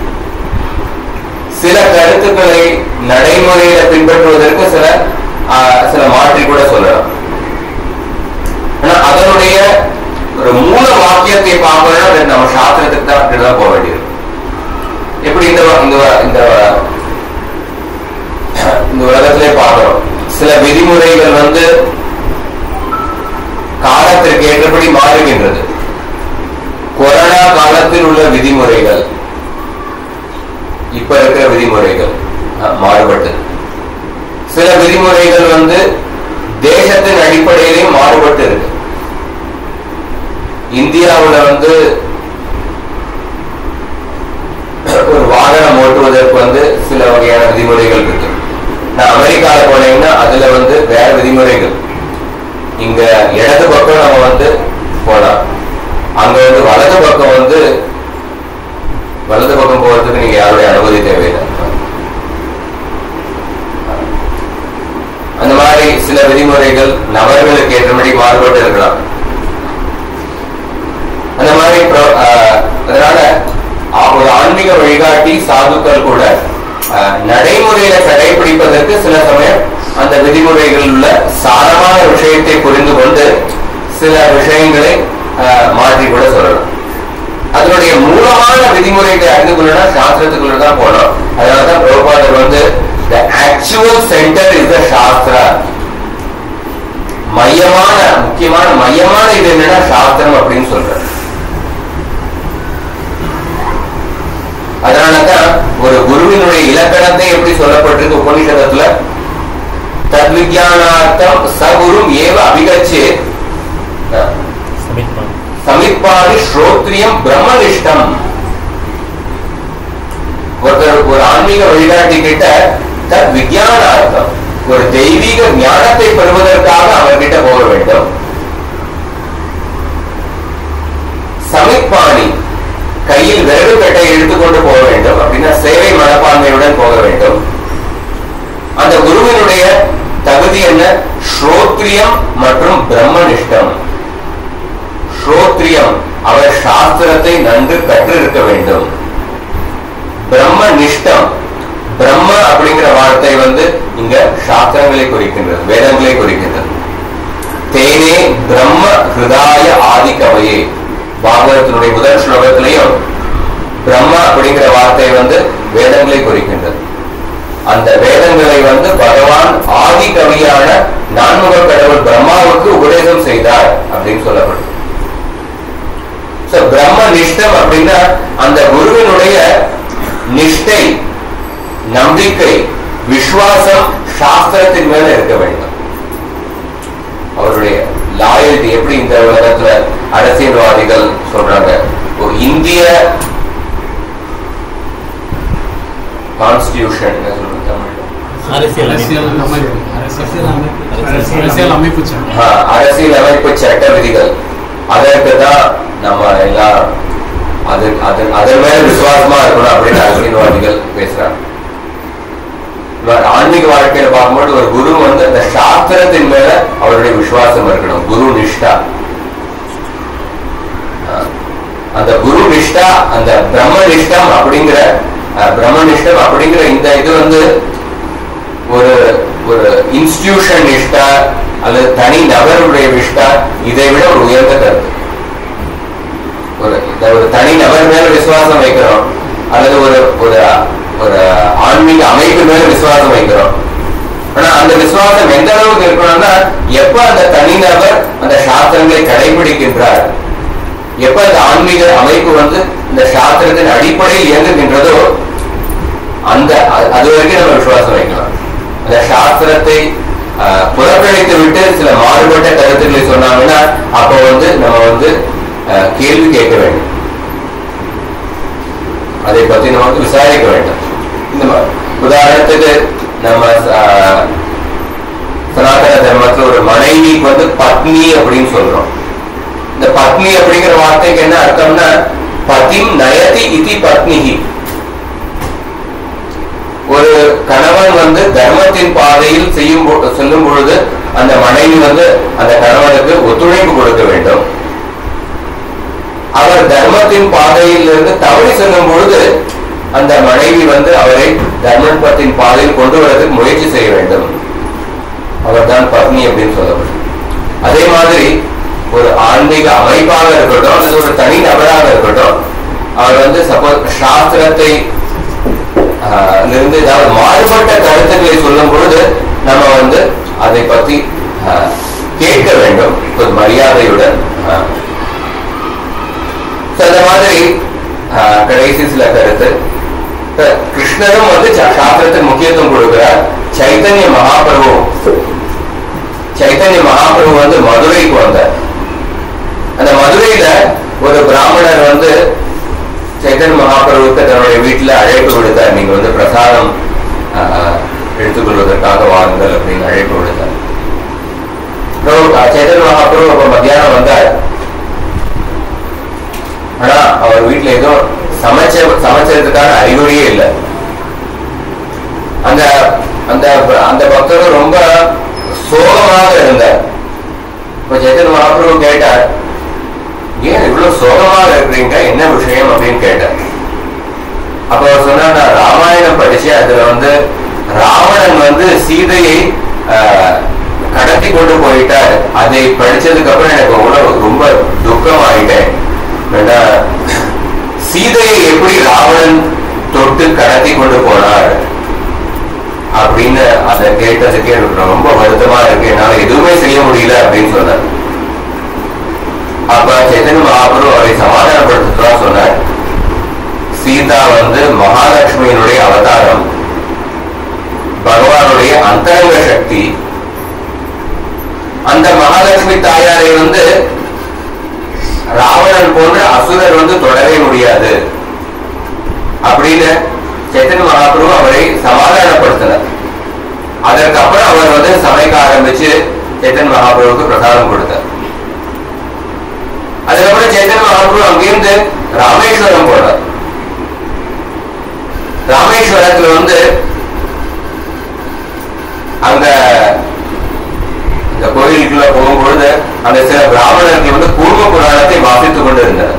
சில கருத்துக்களை நடைமுறையில பின்பற்றுவதற்கு சில ஆ, சில மாற்றி கூட சொல்லலாம் ஆனா அதனுடைய ஒரு மூல வாக்கியத்தை பார்க்கணும்னா அது நம்ம சாஸ்திரத்துக்கு தான் அப்படிதான் போக வேண்டியது எப்படி இந்த வ- இந்த வ- இந்த வ- இந்த உலகத்திலே பார்க்கிறோம் சில விதிமுறைகள் வந்து காலத்திற்கு ஏற்றபடி மாறுகின்றது கொரோனா காலத்தில் உள்ள விதிமுறைகள் இப்ப இருக்கிற விதிமுறைகள் அஹ், மாறுபட்டது சில விதிமுறைகள் வந்து தேசத்தின் அடிப்படையிலையும் மாறுபட்டு இருக்கு இந்தியாவுல வந்து ஒரு வாகனம் ஓட்டுவதற்கு வந்து சில வகையான விதிமுறைகள் இருக்கு நான் அமெரிக்கால போனீங்கன்னா அதுல வந்து வேற விதிமுறைகள் இங்க இடது பக்கம் நம்ம வந்து போலாம் அங்க வந்து வலது பக்கம் வந்து வலது பக்கம் போறதுக்கு நீங்க யாருடைய அனுமதி தேவையில்லை அந்த மாதிரி சில விதிமுறைகள் நபர்களுக்கு ஏற்றபடி மாறுபட்டு இருக்கலாம் அந்த மாதிரி pro- ஆஹ் அதனால ஆ- ஒரு ஆன்மீக வழிகாட்டி சாதுக்கள் கூட ஆஹ், நடைமுறையில கடைபிடிப்பதற்கு சில சமயம் அந்த விதிமுறைகளில் உள்ள சாரமான விஷயத்தை புரிந்து கொண்டு சில விஷயங்களை ஆஹ், மாற்றி கூட சொல்லலாம் அதனுடைய மூலமான விதிமுறைகளை அறிந்து கொள்ளணும் சாஸ்திரத்துக்குள்ள தான் போனோம் அதனாலதான் பிரபுபாதர் வந்து the actual center is the சாஸ்திரா மையமான முக்கியமான மையமான இது என்னன்னா சாஸ்திரம் அப்படின்னு சொல்றாரு அதனாலதான் ஒரு குருவினுடைய இலக்கணத்தை எப்படி சொல்லப்பட்டிருக்கு உபனிஷதத்துல தத்விஜானார்த்தம் சகுரும் ஏவ அபிகச்சே சமித்மா சமிப்பாதி ஸ்ரோத்ரியம் பிரம்மனிஷ்டம் ஒருத்தர் ஒரு ஆன்மீக வழிகாட்டி கிட்ட தத் விஜயானார்த்தம் ஒரு தெய்வீக ஞானத்தை பெறுவதற்காக அவர்கிட்ட போக வேண்டும் சமிப்பாணி கையில் விறகு கட்டை எடுத்துக்கொண்டு போக வேண்டும் அப்படின்னா சேவை மனப்பான்மையுடன் போக வேண்டும் அந்த குருவினுடைய தகுதி என்ன ஸ்ரோத்ரியம் மற்றும் பிரம்மனிஷ்டம் ஸ்ரோத்ரியம் அவர் சாஸ்திரத்தை நன்கு கற்றிருக்க வேண்டும் பிரம்ம நிஷ்டம் பிரம்ம அப்படிங்கிற வார்த்தை வந்து இங்க சாஸ்திரங்களை குறிக்கின்றது வேதங்களை குறிக்கின்றது தேனே பிரம்ம ஹிருதாய ஆதி கவையே பாகவதத்தினுடைய முதல் ஸ்லோகத்திலையும் பிரம்ம அப்படிங்கிற வார்த்தை வந்து வேதங்களை குறிக்கின்றது அந்த வேதங்களை வந்து பகவான் ஆதி கவியான நான்முக கடவுள் பிரம்மாவுக்கு உபதேசம் செய்தார் அப்படின்னு சொல்லப்படுது So, பிரம்ம நிஷ்டம் அப்படின்னா அந்த குருவினுடைய நிஷ்டை நம்பிக்கை விசுவாசம் சாஸ்திரத்தின் மேல இருக்க வேண்டும் அவருடைய லாயல்டி எப்படி இந்த உலகத்துல அரசியல்வாதிகள் சொல்றாங்க ஒரு இந்திய கான்ஸ்டிடியூஷன் சொல்றது தமிழ்ல அரசியல் அரசியல் அமைப்பு அரசியல் அமைப்பு அரசியல் அமைப்பு சட்டம் ஆஹ், அரசியல் அமைப்பு சட்ட விதிகள் அதற்கு தான் நம்ம எல்லாம் அது அது அதன் மேல விசுவாசமா இருக்கணும் அப்படின்னு அரசியல்வாதிகள் பேசுறாங்க இவர் ஆன்மீக வாழ்க்கையில பார்க்கும்போது ஒரு குரு வந்து அந்த சாஸ்திரத்தின் மேல அவருடைய விசுவாசம் இருக்கணும் குரு நிஷ்டா ஆஹ், அந்த குரு நிஷ்டா அந்த பிரம்ம நிஷ்டம் அப்படிங்கிற ஆஹ், பிரம்ம நிஷ்டம் அப்படிங்கிற இந்த இது வந்து ஒரு ஒரு இன்ஸ்டிடியூஷன் நிஷ்டா அல்லது தனி நபருடைய நிஷ்டா இதை விட ஒரு உயர்ந்த கருத்து ஒரு இந்த ஒரு தனி நபர் மேல விசுவாசம் வைக்கிறோம் அல்லது ஒரு ஒரு ஒரு ஆன்மீக அமைப்பு மேல விசுவாசம் வைக்கிறோம் ஆனா அந்த விசுவாசம் எந்த அளவுக்கு இருக்கணும்னா எப்ப அந்த தனிநபர் அந்த சாஸ்திரங்களை கடைபிடிக்கின்றார் எப்ப அந்த ஆன்மீக அமைப்பு வந்து இந்த சாஸ்திரத்தின் அடிப்படையில் இயங்குகின்றதோ அந்த அ- அது வரைக்கும் நம்ம விசுவாசம் வைக்கலாம் அந்த சாஸ்திரத்தை அஹ், புறக்கணித்து விட்டு சில மாறுபட்ட கருத்துக்களை சொன்னாங்கன்னா அப்ப வந்து நம்ம வந்து அஹ், கேள்வி கேட்க வேண்டும் அதை பத்தி நம்ம வந்து விசாரிக்க வேண்டும் இந்த மாதிரி உதாரணத்துக்கு நம்ம அஹ், சனாதன தர்மத்துல ஒரு மனைவிக்கு வந்து பத்னி அப்படின்னு சொல்றோம் இந்த பத்னி அப்படிங்கிற வார்த்தைக்கு என்ன அர்த்தம்னா பதிம் நயதி இதி பத்னிஹி ஒரு கணவன் வந்து தர்மத்தின் பாதையில் செய்யும் பொ- செல்லும் பொழுது அந்த மனைவி வந்து அந்த கணவனுக்கு ஒத்துழைப்பு கொடுக்க வேண்டும் அவர் தர்மத்தின் பாதையில் இருந்து தவறி செல்லும் பொழுது அந்த மனைவி வந்து அவரை தர்மத்தின் பாதையில் கொண்டு வரதுக்கு முயற்சி செய்ய வேண்டும் அவர்தான் பத்னி அப்படின்னு சொல்லப்படும் அதே மாதிரி ஒரு ஆன்மீக அமைப்பாக இருக்கட்டும் அல்லது ஒரு தனி நபராக இருக்கட்டும் அவர் வந்து சப்போஸ் சாஸ்திரத்தை ஆஹ், இருந்து ஏதாவது மாறுபட்ட கருத்துக்களை சொல்லும் பொழுது நம்ம வந்து அதை பத்தி ஆஹ், கேட்க வேண்டும் ஒரு மரியாதையுடன் ஆஹ். So, அந்த மாதிரி ஆஹ், கடைசி சில கருத்து இப்ப கிருஷ்ணரும் வந்து சா- சாஸ்திரத்துக்கு முக்கியத்துவம் கொடுக்கிறார் சைத்தன்ய மகாபிரபு சைத்தன்ய மகாபிரபு வந்து மதுரைக்கு வந்தார் அந்த மதுரையில ஒரு பிராமணர் வந்து சைத்தன்ய மகாபிரபுக்கு தன்னுடைய வீட்டுல அழைப்பு விடுத்தார் நீங்க வந்து பிரசாதம் ஆஹ், எடுத்துக்கொள்வதற்காக வாருங்கள் அப்படின்னு அழைப்பு விடுத்தார் அப்புறம் சைத்தன்ய மகாபிரபு அப்ப மத்தியானம் வந்தார் ஆனா அவர் வீட்டுல எதுவும் சமைச்ச சமைச்சதுக்கான அறிகுறியே இல்லை அந்த அந்த அந்த பக்தரும் ரொம்ப சோகமாக இருந்தார் இப்ப சைத்தன்ய மகாபிரபு கேட்டார் ஏன் இவ்வளவு சோகமாக இருக்கிறீங்க என்ன விஷயம் அப்படின்னு கேட்டார் அப்ப அவர் சொன்னார் நான் ராமாயணம் படிச்சேன் அதுல வந்து ராவணன் வந்து சீதையை ஆஹ், கடத்தி கொண்டு போயிட்டார் அதை படிச்சதுக்கு அப்புறம் எனக்கு உணவு ரொம்ப துக்கம் ஆயிட்டேன் ஏன்னா, சீதையை எப்படி ராவணன் தொட்டு கடத்தி கொண்டு போனார் அப்படின்னு அதை கேட்டதுக்கு எனக்கு ரொம்ப வருத்தமா இருக்கு என்னால எதுவுமே செய்ய முடியல அப்படின்னு சொன்னார் அப்ப சைத்தன்ய மகாபுரு அவரை சமாதானப்படுத்துறதா சொன்னார் சீதா வந்து மகாலட்சுமியினுடைய அவதாரம் பகவானுடைய அந்தரங்க சக்தி அந்த மகாலட்சுமி தாயாரை வந்து ராவணன் போன்ற அசுரர் வந்து தொடவே முடியாது அப்படின்னு சைத்தன்ய மகாபிரபு அவரை சமாதானப்படுத்தினார் அதற்கப்புறம் அவர் வந்து சமைக்க ஆரம்பிச்சு சைத்தன்ய மகாபிரபுக்கு பிரசாதம் கொடுத்தார் அதுக்கப்புறம் சைத்தன்ய மகாபிரபு அங்கிருந்து ராமேஸ்வரம் போனார் ராமேஸ்வரத்துல வந்து அங்க இந்த கோயிலுக்குள்ள போகும்பொழுது அந்த சில பிராமணர்கள் வந்து கூர்ம புராணத்தை வாசித்துக் கொண்டு இருந்தனர்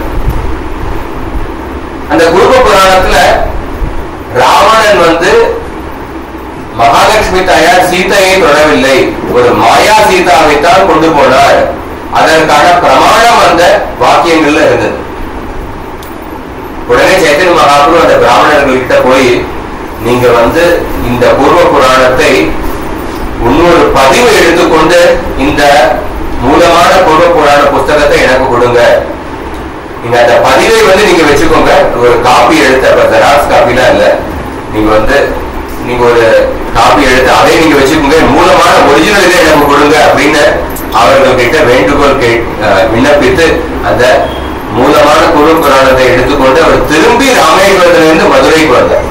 அந்த கூர்ம புராணத்துல ராவணன் வந்து மகாலட்சுமி தாயார் சீதையை தொடவில்லை ஒரு மாயா சீதாவை தான் கொண்டு போனார் அதற்கான பிரமாணம் அந்த வாக்கியங்கள்ல இருந்தது உடனே சைத்தன்ய மகாபுரு அந்த பிராமணர்கள்கிட்ட போய் நீங்க வந்து இந்த பூர்வ புராணத்தை இன்னொரு பதிவு எடுத்துக்கொண்டு இந்த மூலமான பூர்வ புராண புஸ்தகத்தை எனக்கு கொடுங்க நீங்க அந்த பதிவை வந்து நீங்க வச்சுக்கோங்க ஒரு காப்பி எடுத்த ஜெராக்ஸ் காப்பிலாம் இல்ல நீங்க வந்து நீங்க ஒரு காப்பி எடுத்து அதை நீங்க வச்சுக்கோங்க மூலமான ஒரிஜினல் இதை எனக்கு கொடுங்க அப்படின்னு அவர்கள் கிட்ட வேண்டுகோள் கே அஹ் விண்ணப்பித்து அந்த மூலமான குரு புராணத்தை எடுத்துக்கொண்டு அவர் திரும்பி ராமேஸ்வரத்திலிருந்து மதுரைக்கு வந்தார்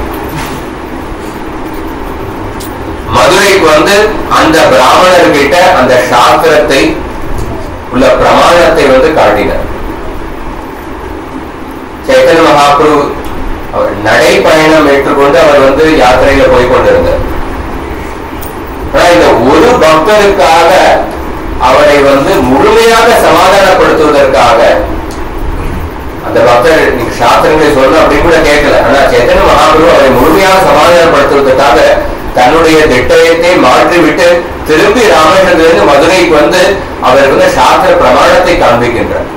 மதுரைக்கு வந்து அந்த பிராமணர் கிட்ட அந்த சாஸ்திரத்தை உள்ள பிரமாணத்தை வந்து காட்டினார் சைத்தன்ய மகாபுரு அவர் நடைப்பயணம் ஏற்றுக்கொண்டு அவர் வந்து யாத்திரையில போய் கொண்டிருந்தார் ஆனா இந்த ஒரு பக்தருக்காக அவரை வந்து முழுமையாக சமாதானப்படுத்துவதற்காக அந்த பக்தர் நீங்க சாஸ்திரங்களை சொல்லணும் அப்படின்னு கூட கேட்கல ஆனா சைத்தன்ய மகாபுரு அவரை முழுமையாக சமாதானப்படுத்துவதற்காக தன்னுடைய திட்டத்தை மாற்றிவிட்டு திரும்பி ராமேஸ்வரத்திலிருந்து மதுரைக்கு வந்து அவர் வந்து சாஸ்திர பிரமாணத்தை காண்பிக்கின்றார்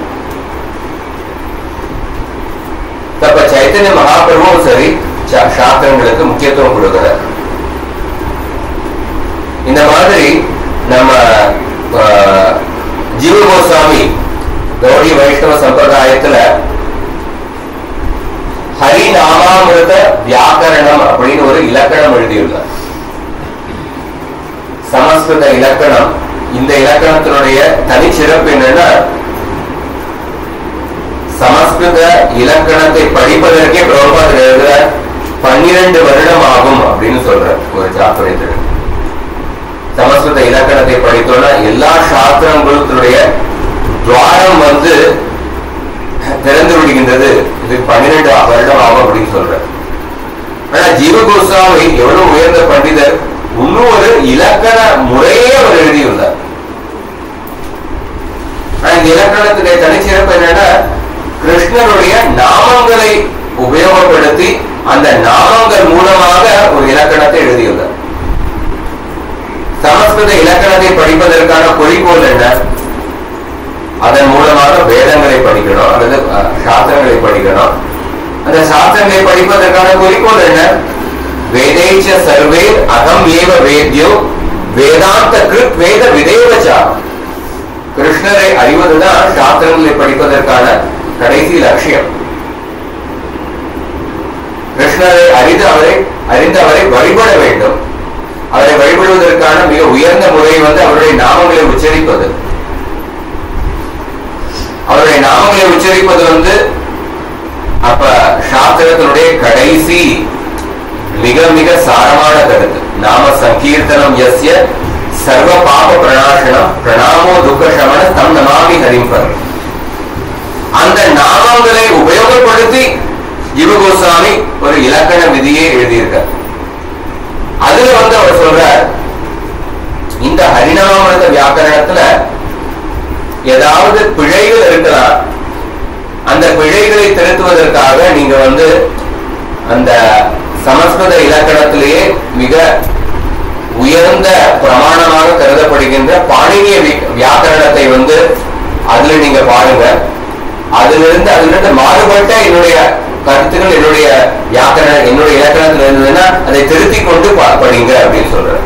அப்ப சைத்தன்ய மகாபிரபுவும் சரி சா- சாஸ்திரங்களுக்கு முக்கியத்துவம் கொடுக்கிறார் இந்த மாதிரி நம்ம ஆஹ், ஜீவ கோஸ்வாமி கௌடி வைஷ்ணவ சம்பிரதாயத்துல ஹரிநாமாமிருத வியாக்கரணம் அப்படின்னு ஒரு இலக்கணம் எழுதியுள்ளார் சமஸ்கிருத இலக்கணம் இந்த இலக்கணத்தினுடைய தனிச்சிறப்பு என்னன்னா சமஸ்கிருத இலக்கணத்தை படிப்பதற்கே பிரபுபாதர் எழுதுற பன்னிரண்டு வருடம் ஆகும் அப்படின்னு சொல்ற ஒரு சாஸ்திரத்தில் சமஸ்கிருத இலக்கணத்தை படித்தோம்னா எல்லா சாஸ்திரங்களுடைய துவாரம் வந்து திறந்து விடுகின்றது இது பன்னிரண்டு வருடம் ஆகும் அப்படின்னு சொல்ற ஆனா ஜீவ கோஸ்வாமி எவ்வளவு உயர்ந்த பண்டிதர் இன்னும் ஒரு இலக்கண முறையே அவர் எழுதியுள்ளார் ஆனா இந்த இலக்கணத்துடைய தனிச்சிறப்பு என்னன்னா கிருஷ்ணருடைய நாமங்களை உபயோகப்படுத்தி அந்த நாமங்கள் மூலமாக ஒரு இலக்கணத்தை எழுதியுள்ளார் சமஸ்கிருத இலக்கணத்தை படிப்பதற்கான குறிக்கோள் என்ன அதன் மூலமாக வேதங்களை படிக்கணும் அல்லது அஹ், சாஸ்திரங்களை படிக்கணும் அந்த சாஸ்திரங்களை படிப்பதற்கான குறிக்கோள் என்ன வேதைச்ச சர்வே அகம் ஏவ வேத்யோ வேதாந்த கிருத் வேத விதேவச்சா கிருஷ்ணரை அறிவதுதான் சாஸ்திரங்களை படிப்பதற்கான கடைசி லட்சியம் கிருஷ்ணரை அறிந்து அவரை அறிந்து அவரை வழிபட வேண்டும் அவரை வழிபடுவதற்கான மிக உயர்ந்த முறை வந்து அவருடைய நாமங்களை உச்சரிப்பது வந்து அப்ப சாஸ்திரத்தினுடைய கடைசி மிக மிக சாரமான கருத்து நாம சங்கீர்த்தனம் யஸ்ய சர்வ பாப பிரணாசனம் பிரணாமோ துக்க சமன தம் நமாமி ஹரிம்பர் அந்த நாமங்களை உபயோகப்படுத்தி ஜீவகோசாமி ஒரு இலக்கண விதியை எழுதியிருக்கார் அதுல வந்து அவர் சொல்றார் இந்த ஹரிநாமத வியாக்கரணத்துல ஏதாவது பிழைகள் இருக்கலாம் அந்த பிழைகளை திருத்துவதற்காக நீங்க வந்து அந்த சமஸ்கிருத இலக்கணத்திலேயே மிக உயர்ந்த பிரமாணமாக கருதப்படுகின்ற பாணினிய வி- வியாக்கரணத்தை வந்து அதுல நீங்க பாருங்க அதிலிருந்து அதிலிருந்து மாறுபட்ட என்னுடைய கருத்துக்கள் என்னுடைய வியாக்கரண என்னுடைய இலக்கணத்தில் இருந்ததுன்னா அதை திருத்திக் கொண்டு பா- படிங்க அப்படின்னு சொல்றேன்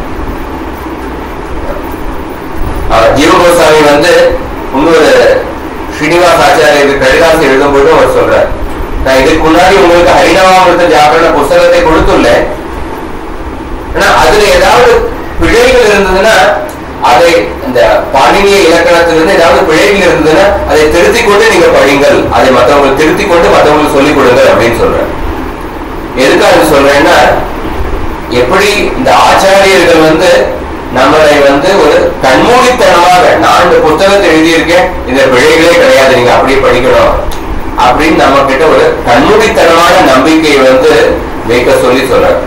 அவர் ஜீவகோசாமி வந்து இன்னொரு ஸ்ரீனிவாஸ் ஆச்சாரியருக்கு கடிதாசி எழுதும்போது அவர் சொல்றார் நான் இதுக்கு முன்னாடி உங்களுக்கு ஹரிநாமாமிருத்த வியாக்கரண புஸ்தகத்தை கொடுத்துள்ளேன் ஆனா அதுல ஏதாவது பிழைகள் இருந்ததுன்னா அதை இந்த பாணினிய இலக்கணத்திலிருந்து ஏதாவது பிழைகள் இருந்ததுன்னா அதை திருத்திக் கொண்டு நீங்க படிங்கள் அதை மற்றவங்களுக்கு திருத்திக் கொண்டு மற்றவங்களுக்கு சொல்லிக் கொடுங்க அப்படின்னு சொல்றேன் எதுக்காக சொல்றேன்னா எப்படி இந்த ஆச்சாரியர்கள் வந்து நம்மளை வந்து ஒரு கண்மூடித்தனமாக நான் இந்த புத்தகத்தை எழுதியிருக்கேன் இந்த பிழைகளே கிடையாது நீங்க அப்படியே படிக்கணும் அப்படின்னு நம்ம கிட்ட ஒரு கண்மூடித்தனமான நம்பிக்கையை வந்து வைக்க சொல்லி சொல்றாங்க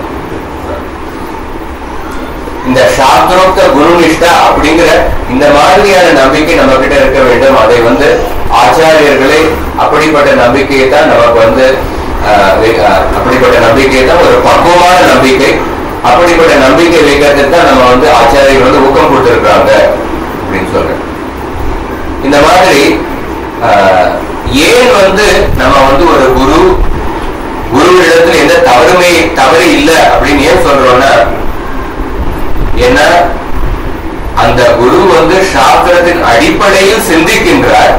இந்த சாஸ்திரோக்த குருநிஷ்டா அப்படிங்கிற இந்த மாதிரியான நம்பிக்கை நம்ம கிட்ட இருக்க வேண்டும் அதை வந்து ஆச்சாரியர்களே அப்படிப்பட்ட நம்பிக்கையை தான் நமக்கு வந்து ஆஹ், வை- ஆஹ், அப்படிப்பட்ட நம்பிக்கையை தான் ஒரு பக்குவமான நம்பிக்கை அப்படிப்பட்ட நம்பிக்கை வைக்கிறதுக்கு தான் நம்ம வந்து ஆச்சாரியர்கள் வந்து ஊக்கம் கொடுத்திருக்கிறாங்க அப்படின்னு சொல்றேன் இந்த மாதிரி ஆஹ், ஏன் வந்து நம்ம வந்து ஒரு குரு குரு இடத்துல எந்த தவறுமே தவறு இல்லை அப்படின்னு ஏன் சொல்றோம்னா ஏன்னா அந்த குரு வந்து சாஸ்திரத்தின் அடிப்படையில் சிந்திக்கின்றார்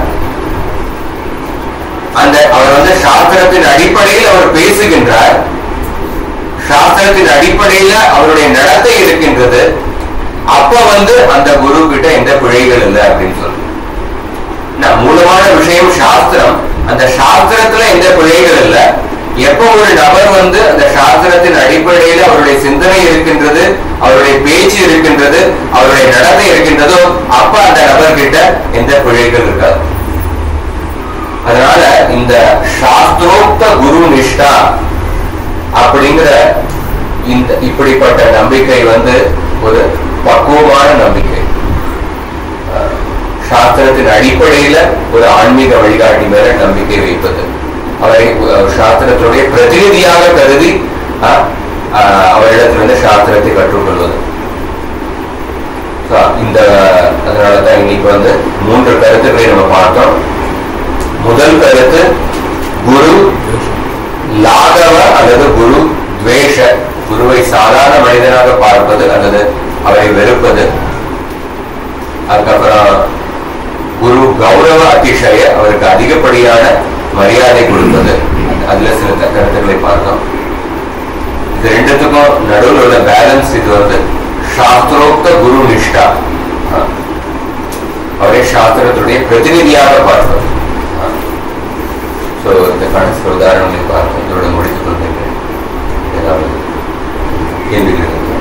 அந்த அவர் வந்து சாஸ்திரத்தின் அடிப்படையில் அவர் பேசுகின்றார் சாஸ்திரத்தின் அடிப்படையில அவருடைய நடத்தை இருக்கின்றது அப்ப வந்து அந்த குரு கிட்ட எந்த பிழைகள் இல்லை அப்படின்னு சொல்லு நான் மூலமான விஷயம் சாஸ்திரம் அந்த சாஸ்திரத்துல எந்த பிழைகள் இல்ல எப்போ ஒரு நபர் வந்து அந்த சாஸ்திரத்தின் அடிப்படையில் அவருடைய சிந்தனை இருக்கின்றது அவருடைய பேச்சு இருக்கின்றது அவருடைய நடத்தை இருக்கின்றதோ அப்ப அந்த நபர்கிட்ட எந்த பிழைகள் இருக்காது அதனால இந்த சாஸ்திரோக்த குரு நிஷ்டா அப்படிங்கிற இந்த இப்படிப்பட்ட நம்பிக்கை வந்து ஒரு பக்குவமான நம்பிக்கை அஹ், சாஸ்திரத்தின் அடிப்படையில ஒரு ஆன்மீக வழிகாட்டி மேல நம்பிக்கை வைப்பது அவரை அஹ், சாஸ்திரத்தினுடைய பிரதிநிதியாக கருதி அஹ், அஹ், அவரிடத்திலிருந்து சாஸ்திரத்தை கற்றுக்கொள்வது So, இந்த அதனாலதான் இன்னைக்கு வந்து மூன்று கருத்துக்களை நம்ம பார்த்தோம் முதல் கருத்து குரு லாகவ அல்லது குரு துவேஷ குருவை சாதாரண மனிதனாக பார்ப்பது அல்லது அவரை வெறுப்பது அதுக்கப்புறம் குரு கௌரவ அதிசய அவருக்கு அதிகப்படியான மரியாதை கொடுப்பது அதுல சில க- கருத்துக்களை பார்த்தோம் இது ரெண்டுத்துக்கும் நடுவில் உள்ள பேலன்ஸ் இது வந்து சாஸ்திரோக்த குரு நிஷ்டா ஆ. அவரை சாஸ்திரத்துடைய பிரதிநிதியாக பார்ப்பது ஸோ இதற்கான சில உதாரணங்களை பார்ப்போம் இதோட முடித்துக் கொள்கின்றேன் ஏதாவது கேள்விகள் இருக்கா?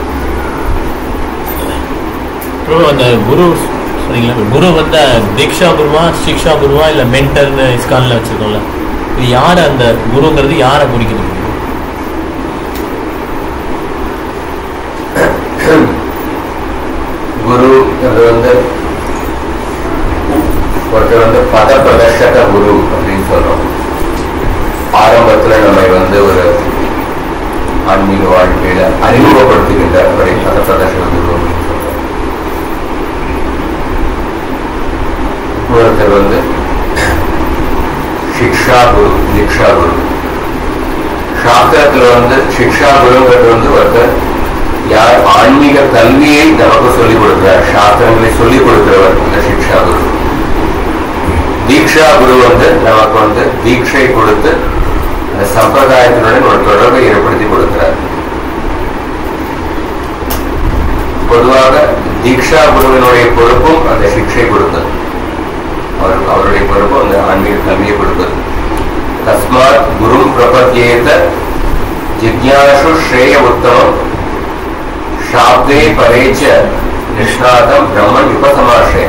பிரபு அந்த குரு சொன்னீங்களா குரு வந்து தீக்ஷா குருவா சிக்ஷா குருவா இல்ல மென்டர்னு இஸ்கான்ல வச்சிருக்கோம்ல இது யார் அந்த குருங்கிறது யாரை குறிக்கிறது குரு அது வந்து ஒருத்தர் வந்து பத பிரதர்ஷக குரு அப்படின்னு சொல்றோம் ஆரம்பத்துல நம்மை வந்து ஒரு ஆன்மீக வாழ்க்கையில அறிமுகப்படுத்துகின்ற ஒரு பத பிரதர்ஷக குரு அப்படின்னு சொல்றோம் ஒருத்தர் வந்து சிக்ஷா குரு தீக்ஷா குரு சாஸ்திரத்துல வந்து சிக்ஷா குருங்கிறது வந்து ஒருத்தர் யார் ஆன்மீக கல்வியை நமக்கு சொல்லிக் கொடுக்கிறார் சாஸ்திரங்களை சொல்லிக் கொடுக்கிறவர் இந்த சிக்ஷா குரு தீக்ஷா குரு வந்து நமக்கு வந்து தீட்சை கொடுத்து அந்த சம்பிரதாயத்தினுடன் ஒரு தொடர்பை ஏற்படுத்தி கொடுக்கிறார் பொதுவாக தீக்ஷா குருவினுடைய பொறுப்பும் அந்த சிக்ஷை கொடுத்தது அவர் அவருடைய பொறுப்பு அந்த ஆன்மீக கல்வியை கொடுப்பது தஸ்மாத் குரும் பிரபத்தியேத ஜிக்யாசு ஸ்ரேய உத்தமம் சாப்தே பரேச்ச நிஷ்ணாதம் பிரம்மன் விபசமாஷே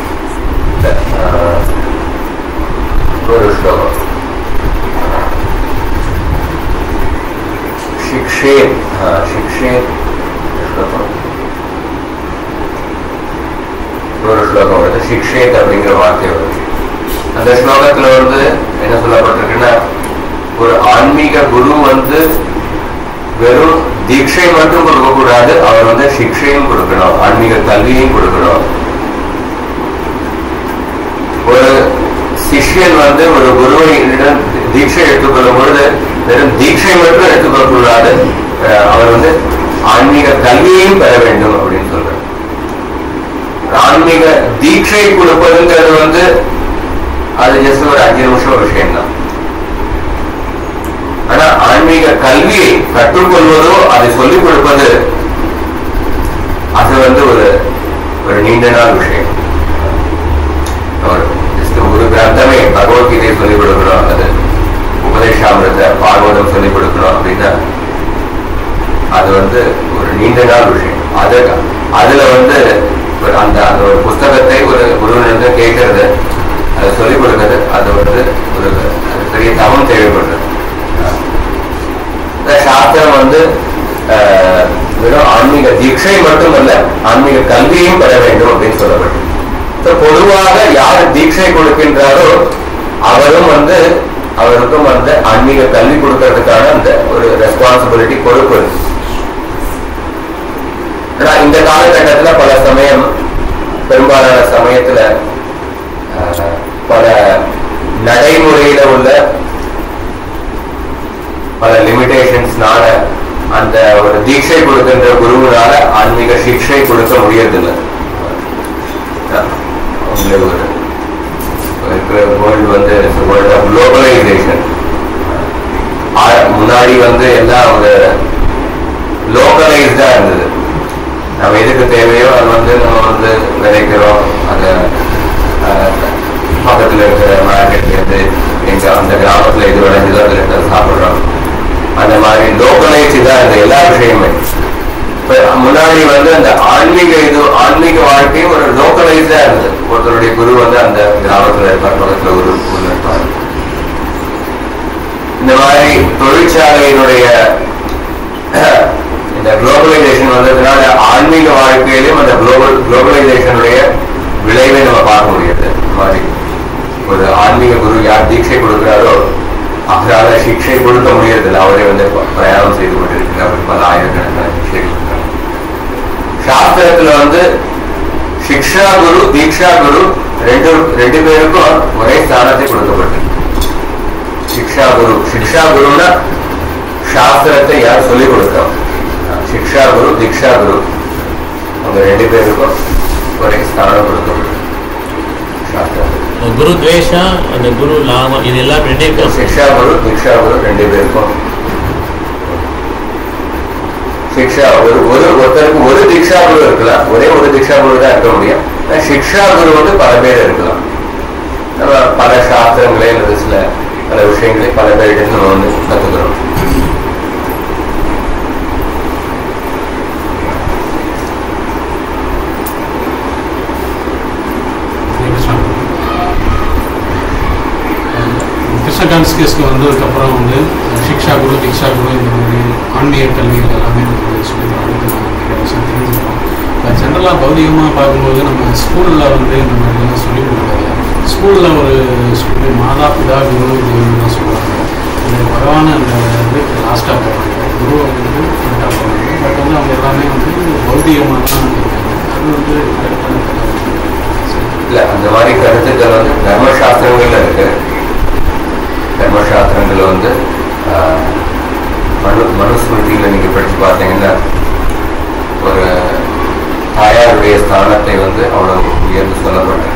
ஒரு ஸ்லோகம் शिक्षेत हाँ शिक्षेत ஸ்லோகம் ஒரு ஸ்லோகம் வருது சிக்ஷேத் அப்படிங்கிற வார்த்தை வருது அந்த ஸ்லோகத்துல வந்து என்ன சொல்லப்பட்டிருக்குன்னா ஒரு ஆன்மீக குரு வந்து வெறும் தீட்சை மட்டும் கொடுக்க கூடாது அவர் வந்து சிக்ஷையும் கொடுக்கணும் ஆன்மீக கல்வியையும் கொடுக்கணும் ஒரு சிஷ்யன் வந்து ஒரு குருவிடம் தீட்சை எடுத்துக்கொள்ளும் பொழுது வெறும் தீட்சை மட்டும் எடுத்துக்கொள்ள கூடாது அஹ் அவர் வந்து ஆன்மீக கல்வியையும் பெற வேண்டும் அப்படின்னு சொல்றார் ஆன்மீக தீட்சை கொடுப்பதுங்கிறது வந்து அது ஜஸ்ட் ஒரு அஞ்சு நிமிஷம் விஷயம் தான் ஆனா ஆன்மீக கல்வியை கற்றுக்கொள்வதோ அதை சொல்லிக் கொடுப்பது அது வந்து ஒரு ஒரு நீண்ட நாள் விஷயம் ஒரு just ஒரு கிரந்தமே பகவத்கீதையை சொல்லிக் கொடுக்கணும் அது உபதேசாமிரத்தை பாகவதம் சொல்லிக் கொடுக்கணும் அப்படின்னா அது வந்து ஒரு நீண்ட நாள் விஷயம் அது அதுல வந்து ஒரு அந்த அந்த ஒரு புஸ்தகத்தை ஒரு குருவிலிருந்து கேட்கறது அதை சொல்லிக் கொடுக்கிறது அது வந்து ஒரு அது பெரிய தவம் தேவைப்படுறது இந்த சாஸ்திரம் வந்து அஹ், வெறும் ஆன்மீக தீட்சை மட்டுமல்ல ஆன்மீக கல்வியையும் பெற வேண்டும் அப்படின்னு சொல்லப்பட்டது So, பொதுவாக யார் தீட்சை கொடுக்கின்றாரோ அவரும் வந்து அவருக்கும் வந்து ஆன்மீக கல்வி கொடுக்கறதுக்கான அந்த ஒரு ரெஸ்பான்சிபிலிட்டி பொறுப்பு இருக்கு. ஆனா இந்த காலகட்டத்துல பல சமயம் பெரும்பாலான சமயத்துல அஹ், பல நடைமுறையில உள்ள பல லிமிடேஷன்ஸ்னால அந்த ஒரு தீட்சை கொடுக்கின்ற குருவினால ஆன்மீக சிக்ஷை கொடுக்க முடியறதில்லை உங்களுக்கு ஒரு இருக்கிற வேர்ல்டு வந்து வேர்ல்ட் ஆஃப் குளோபலைசேஷன் முன்னாடி வந்து எல்லாம் ஒரு லோக்கலைஸ்டா இருந்தது நம்ம எதுக்கு தேவையோ அது வந்து நம்ம வந்து விதைக்கிறோம் அதை அஹ், பக்கத்துல இருக்கிற மார்க்கெட்ல இருந்து எங்க அந்த கிராமத்துல எது விளைஞ்சதோ அதுல இருக்கிறத சாப்பிடுறோம் அந்த மாதிரி லோக்கலைஸ் தான் இந்த எல்லா விஷயமே இப்ப முன்னாடி வந்து அந்த ஆன்மீக இது ஆன்மீக வாழ்க்கையும் ஒரு லோக்கலைஸ்டா இருந்தது ஒருத்தருடைய குரு வந்து அந்த கிராமத்துல இருப்பார் பக்கத்துல ஒரு ஊர்ல இருப்பார் இந்த மாதிரி தொழிற்சாலையினுடைய இந்த குளோபலைசேஷன் வந்ததுனால ஆன்மீக வாழ்க்கையிலும் அந்த குளோபல் குளோபலைசேஷனுடைய விளைவை நம்ம பார்க்க முடியாது இந்த மாதிரி ஒரு ஆன்மீக குரு யார் தீட்சை கொடுக்கிறாரோ அவரால் சிக்ஷை கொடுக்க முடியறதில்லை அவரே வந்து ப- பிரயாணம் செய்து கொண்டிருக்கிறார் அவர் பல ஆயிரக்கணக்கான சிக்ஷை கொடுக்கிறார் சாஸ்திரத்துல வந்து சிக்ஷா குரு தீக்ஷா குரு ரெண்டு ரெண்டு பேருக்கும் ஒரே ஸ்தானத்தை கொடுக்கப்பட்டிருக்கு சிக்ஷா குரு சிக்ஷா குருன்னா சாஸ்திரத்தை யார் சொல்லிக் கொடுக்கிறோம் சிக்ஷா குரு தீக்ஷா குரு அவங்க ரெண்டு பேருக்கும் ஒரே ஸ்தானம் கொடுக்கப்பட்டிருக்கு சாஸ்திரம் குரு துவேஷா அந்த குரு லாபம் இது எல்லாம் ரெண்டே பேரும் சிக்ஷா குரு தீக்ஷா குரு ரெண்டு பேருக்கும் சிக்ஷா ஒரு ஒரு ஒருத்தருக்கு ஒரு தீக்ஷா குரு இருக்கலாம் ஒரே ஒரு தீக்ஷா குரு தான் இருக்க முடியும் ஆனா சிக்ஷா குரு வந்து பல பேர் இருக்கலாம் நம்ம பல சாஸ்திரங்களே அல்லது சில பல விஷயங்களை பல பேர்கிட்ட நம்ம வந்து கத்துக்கிறோம் கிருஷ்ணகாந்த் கேஸ்க்கு வந்ததுக்கப்புறம் வந்து சிக்ஷா குரு தீக்ஷா குரு இந்த மாதிரி ஆன்மீக கல்விகள் எல்லாமே நம்ம சொல்லி தராங்க நம்ம நிறைய விஷயம் தெரிஞ்சுக்கிறோம் இப்போ ஜென்ரலாக பௌதிகமாக பார்க்கும்போது நம்ம ஸ்கூலில் வந்து இந்த மாதிரிலாம் சொல்லிக் கொடுக்குறது ஸ்கூலில் ஒரு சொல்லி மாதா பிதா குரு தெய்வம்லாம் சொல்லுவாங்க இந்த பகவான் அந்த இது லாஸ்ட்டாக போவாங்க குருவை வந்து ஃப்ரண்ட்டாக போவாங்க பட் வந்து அவங்க எல்லாமே வந்து பௌதிகமாக தான் இருக்காங்க அது வந்து கரெக்டான இல்ல அந்த மாதிரி கருத்துக்கள் வந்து தர்மசாஸ்திரங்கள்ல இருக்கு தர்மசாஸ்திரங்கள் வந்து ஆஹ், மனு மனுஸ்மிருதியில நீங்க படிச்சு பார்த்தீங்கன்னா ஒரு தாயாருடைய ஸ்தானத்தை வந்து அவ்வளவு உயர்ந்து சொல்லப்பட்டது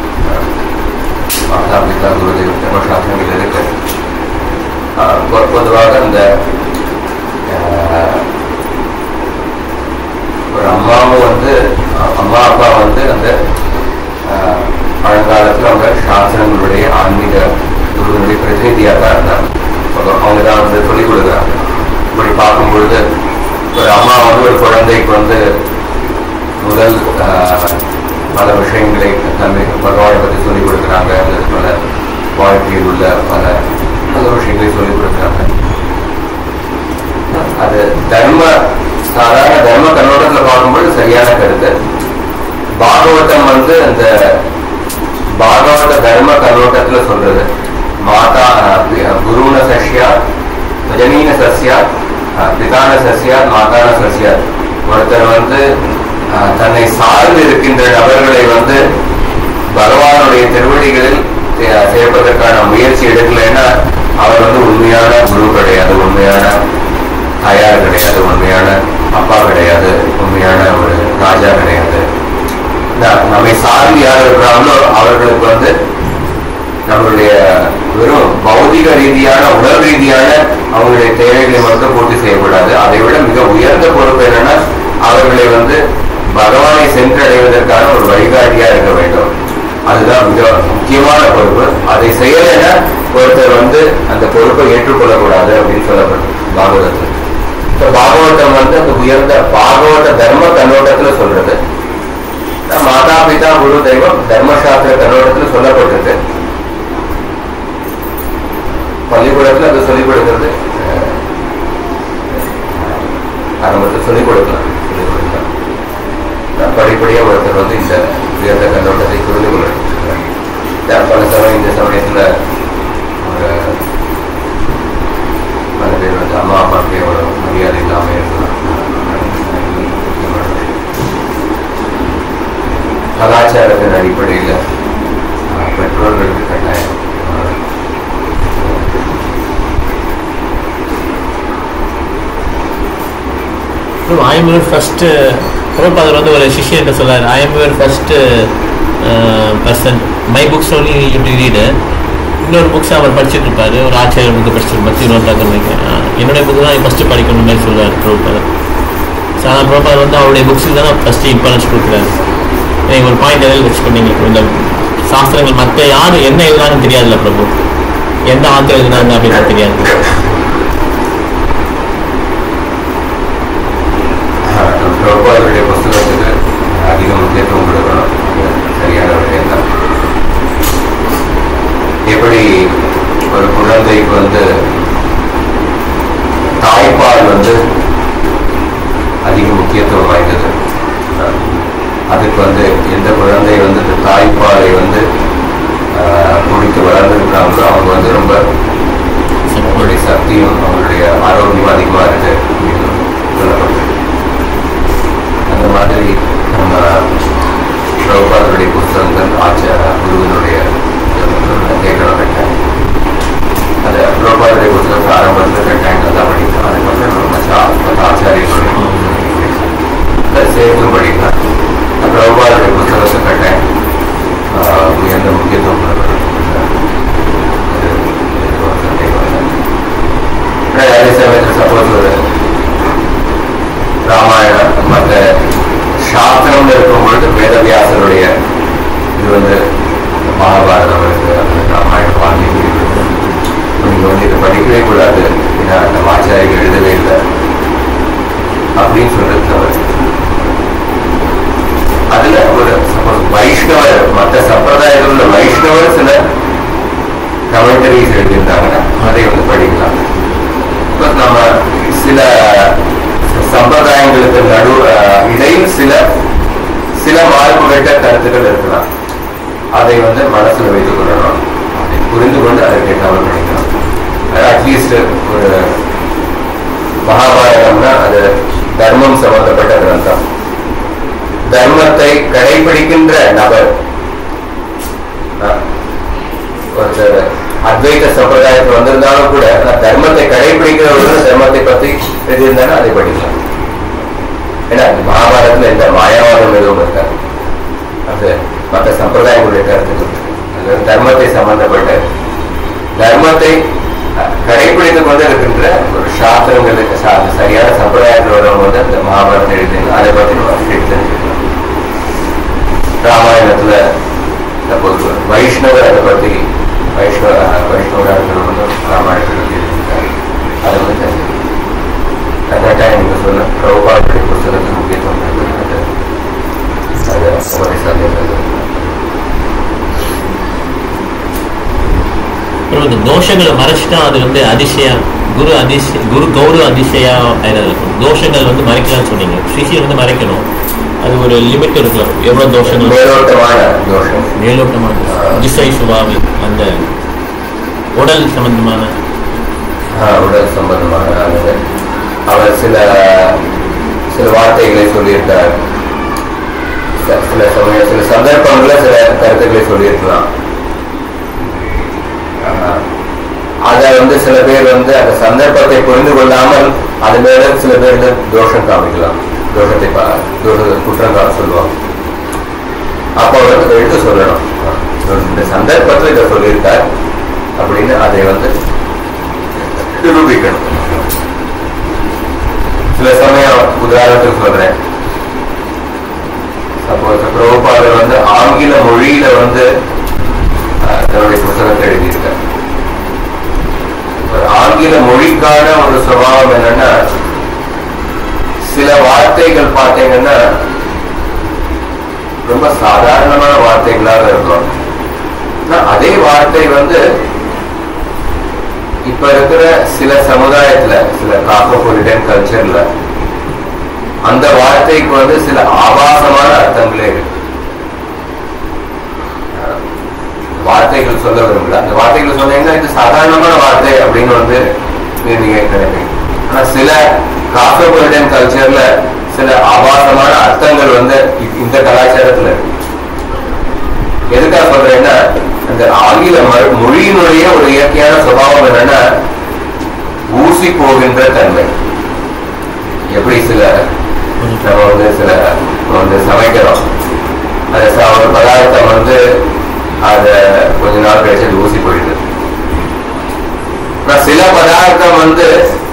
மாதா பிதா குருதேவ் தர்மசாஸ்திரங்கள் இருக்கு ஆஹ், பொ- பொதுவாக இந்த ஆஹ், ஒரு அம்மாவும் வந்து அ- அம்மா அப்பா வந்து அந்த ஆஹ், பழங்காலத்துல அவங்க வந்து ஒரு குழந்தைக்கு வந்து முதல் ஆஹ், பல விஷயங்களை தன்னை பகவானை பற்றி சொல்லிக் கொடுக்குறாங்க அல்லது பல வாழ்க்கையில் உள்ள பல நல்ல விஷயங்களை சொல்லிக் கொடுக்குறாங்க அது தர்ம சாதாரண தர்ம கண்ணோட்டத்தில் பார்க்கும்போது சரியான கருத்து பாகவதம் வந்து அந்த பாகவத தர்ம கண்ணோட்டத்துல சொல்றது மாதா அஹ், குருன சஷ்யா ஜனீன சஸ்யா அஹ், பிதான சஸ்யா மாதான சஸ்யா ஒருத்தர் வந்து அஹ், தன்னை சார்ந்து இருக்கின்ற நபர்களை வந்து பகவானுடைய திருவடிகளில் சே- சேர்ப்பதற்கான முயற்சி எடுக்கலைன்னா அவர் வந்து உண்மையான குரு கிடையாது உண்மையான தாயார் கிடையாது உண்மையான அப்பா கிடையாது உண்மையான ஒரு ராஜா கிடையாது ந- நம்மை சார்ந்து யார் இருக்கிறாங்களோ அவர்களுக்கு வந்து நம்மளுடைய வெறும் பௌதிக ரீதியான உடல் ரீதியான அவங்களுடைய தேவைகளை மட்டும் பூர்த்தி செய்யக்கூடாது அதை விட மிக உயர்ந்த பொறுப்பு என்னன்னா அவர்களை வந்து பகவானை சென்றடைவதற்கான ஒரு வழிகாட்டியா இருக்க வேண்டும் அதுதான் மிக முக்கியமான பொறுப்பு அதை செய்யலைன்னா ஒருத்தர் வந்து அந்த பொறுப்பை ஏற்றுக்கொள்ளக்கூடாது அப்படின்னு சொல்லப்படும் பாகவதத்தில் இப்ப பாகவதம் வந்து அந்த உயர்ந்த பாகவத தர்ம கண்ணோட்டத்துல சொல்றது மாதா பிதா குரு தெய்வம் தர்மசாஸ்திர கண்ணோட்டத்தில் சொல்லப்பட்டிருக்கு பள்ளிக்கூடத்தில் அது சொல்லிக் கொடுக்கிறது அஹ், ஆரம்பத்தில் சொல்லிக் கொடுக்கலாம் சொல்லிக் கொடுக்கலாம் அஹ், படிப்படியா ஒருத்தர் வந்து இந்த உயர்ந்த கண்ணோட்டத்தை புரிந்து கொள்ளணும் அஹ், பல சமயம் இந்த சமயத்துல ஒரு பல பேர் வந்து அம்மா அப்பாவுக்கு ஒரு மரியாதை இல்லாமல் இருக்கலாம் கலாச்சாரத்தின் அடிப்படையில் அஹ், பெற்றோர்களுக்கு கட்டாயம் அஹ், ஐ எம் யுவர் ஃபர்ஸ்ட் பிரபாதர் வந்து ஒரு சிஷியன்ட்ட சொல்லார் I am your first person my books only you read இன்னொரு புக்ஸ் அவர் படிச்சுட்டு இருப்பாரு ஒரு ஆச்சாரியர் புக்கு படிச்சுட்டு பக்தி நோட்டாக்கர் நினைக்கிறேன் என்னுடைய புக்கு தான் ஃபஸ்ட்டு படிக்கணும் மாதிரி சொல்லுவார் பிரபாதர் ஸோ ஆனால் பிரபாதர் வந்து அவருடைய புக்ஸுக்கு தான் ஃபஸ்ட்டு இம்பார்ட்டன்ஸ் கொடுக்குறாரு நீங்கள் ஒரு பாயிண்ட் எதில் வச்சு பண்ணீங்க இந்த சாஸ்திரங்கள் மற்ற யார் என்ன எழுதுனாங்கன்னு தெரியாதுல்ல பிரபு எந்த ஆத்திரம் எழுதுனாங்க அப்படின்னு தெரியாது பிரபுடைய புஸ்தகத்துக்கு அதிக முக்கியத்துவம் கொடுக்கணும் சரியான விஷயம் தான் எப்படி ஒரு குழந்தைக்கு வந்து தாய்ப்பால் வந்து அதிக முக்கியத்துவம் வாய்ந்தது அதுக்கு வந்து எந்த குழந்தை வந்து இந்த தாய்ப்பாலை வந்து ஆஹ், குடித்து வளர்ந்துருக்காங்களோ அவங்க வந்து ரொம்ப அவங்களுடைய சக்தியும் அவங்களுடைய ஆரோக்கியமும் அதிகமாக இருக்கு அப்படின்னு சொல்லப்பட்டிருக்கு அந்த மாதிரி நம்ம பிரபுபாதருடைய புஸ்தகங்கள் ஆச்சார குருவினுடைய கேட்கணும் கட்டாயம் அது பிரபுபாதருடைய புஸ்தகத்தை ஆரம்பத்தில் கட்டாயம் நல்லா படிக்கலாம் அதுக்கப்புறம் நம்ம மற்ற மற்ற ஆச்சாரியர்களுடைய அதை சேர்த்தும் படிக்கலாம் பிரபுபாதருடைய புஸ்தகத்தை கட்டாயம் ஆஹ், உயர்ந்த முக்கியத்துவம் கொடுக்கணும். அது அது ஒரு சந்தேகம் இல்லை. ஆனால் அதே சமயத்தில் சப்போஸ் ஒரு ராமாயணம் மற்ற சாஸ்திரம்னு இருக்கும் பொழுது வேதவியாசருடைய இது வந்து மகாபாரதம் இருக்கு அந்த ராமாயணம் வால்மீகி இருக்கு. நீங்க வந்து இதை படிக்கவே கூடாது ஏன்னா அந்த ஆச்சாரியர்கள் எழுதவே இல்லை அப்படின்னு சொல்றது தவறு அதுல ஒரு சப்போஸ் வைஷ்ணவர் மற்ற சம்பிரதாயத்தில் உள்ள வைஷ்ணவர் சில கமெண்டரிஸ் எழுதியிருந்தாங்கன்னா அதை வந்து படிக்கலாம் இப்ப நம்ம சில சம்பிரதாயங்களுக்கு நடு அஹ், இடையில் சில சில மாறுபட்ட கருத்துக்கள் இருக்கலாம் அதை வந்து மனசுல வைத்துக் கொள்ளணும் அதை புரிந்து கொண்டு அதற்கு ஏற்றாமல் படிக்கணும் அட்லீஸ்ட் ஒரு மகாபாரதம்னா அது தர்மம் சம்பந்தப்பட்ட கிரந்தம் தர்மத்தை கடைபிடிக்கின்ற நபர் அஹ், ஒருத்தர் அத்வைத சம்பிரதாயத்தில் வந்திருந்தாலும் கூட நான் தர்மத்தை கடைபிடிக்கிறவர்கள் தர்மத்தை பத்தி எழுதியிருந்தாலும் அதை படிக்கலாம் ஏன்னா அந்த மகாபாரதத்துல எந்த மாயாவாதம் எதுவும் இருக்காது அது மற்ற சம்பிரதாயங்களுடைய கருத்துக்கள் அது தர்மத்தை சம்பந்தப்பட்ட தர்மத்தை அஹ், கடைபிடித்துக் கொண்டு இருக்கின்ற ஒரு சாஸ்திரங்களுக்கு சா- சரியான சம்பிரதாயத்தில் வரவங்க வந்து அந்த மகாபாரதம் எழுதினா அதை பத்தி நம்ம கேட்டு தெரிஞ்சுக்கலாம் ராமாயணத்துல சப்போஸ் வைஷ்ணவர் அதை பத்தி வைஷ்ணவ வைஷ்ணவராக இருக்கிறவங்க வந்து ராமாயணத்தில் எழுதியிருக்காரு அதை வந்து தெரிஞ்சுக்கலாம். அந்த டைம் நீங்க சொன்ன பிரபுபாதுடைய தோஷங்களை மறைச்சிட்டா அது வந்து அதிசயம் குரு அதிசய குரு கௌரவ அதிசயா இருக்கும் தோஷங்கள் வந்து மறைக்கலாம்னு சொன்னீங்க சிஷியை வந்து மறைக்கணும் அது ஒரு லிமிட் இருக்கலாம் எவ்வளவு தோஷங்கள் மேலோட்டமான தோஷம் மேலோட்டமான திசை சுபாவி அந்த உடல் சம்பந்தமான ஆஹ், உடல் சம்பந்தமான அல்லது அவர் சில சில வார்த்தைகளை சொல்லியிருக்கார் ச- சில சமயம் சில சந்தர்ப்பங்கள்ல சில கருத்துக்களை சொல்லியிருக்கலாம் ஆஹ், அதை வந்து சில பேர் வந்து அந்த சந்தர்ப்பத்தை புரிந்து கொள்ளாமல் அது மேல சில பேர் வந்து தோஷம் காமிக்கலாம் தோஷத்தை பா- தோஷ குற்றம் காண சொல்லுவாங்க அப்போ வந்து எடுத்து சொல்லணும் இந்த சந்தர்ப்பத்தில் இதை சொல்லியிருக்கார் அப்படின்னு அதை வந்து நிரூபிக்கணும் சில சமயம் உதாரணத்துக்கு சொல்றேன் சப்போஸ் பிரபுபாதர் வந்து ஆங்கில மொழியில வந்து அஹ், தன்னுடைய புத்தகத்தை எழுதியிருக்கார் ஒரு ஆங்கில மொழிக்கான ஒரு சுபாவம் என்னன்னா சில வார்த்தைகள் பார்த்தீங்கன்னா ரொம்ப சாதாரணமான வார்த்தைகளாக இருக்கும் ஆனா அதே வார்த்தை வந்து இப்ப இருக்கிற சில சமுதாயத்துல சில காஸ்மோபாலிட்டன் கல்ச்சர்ல அந்த வார்த்தைக்கு வந்து சில ஆபாசமான அர்த்தங்களே இருக்கு அஹ் வார்த்தைகள் சொல்ல விரும்பல அந்த வார்த்தைகள் சொன்னீங்கன்னா இது சாதாரணமான வார்த்தை அப்படின்னு வந்து நீங்க நினைப்பீங்க ஆனா சில காஸ்மோபாலிட்டன் கல்ச்சர்ல சில ஆபாசமான அர்த்தங்கள் வந்து இ- இந்த கலாச்சாரத்துல இருக்கு எதுக்காக சொல்றேன்னா அந்த ஆங்கில மொ- மொழியினுடைய ஒரு இயற்கையான சுபாவம் என்னன்னா ஊசி போகின்ற தன்மை எப்படி சில நம்ம வந்து சில வந்து சமைக்கிறோம் அந்த ச- ஒரு பதார்த்தம் வந்து அத கொஞ்ச நாள் கழிச்சு அது ஊசி போயிடுது ஆனா சில பதார்த்தம் வந்து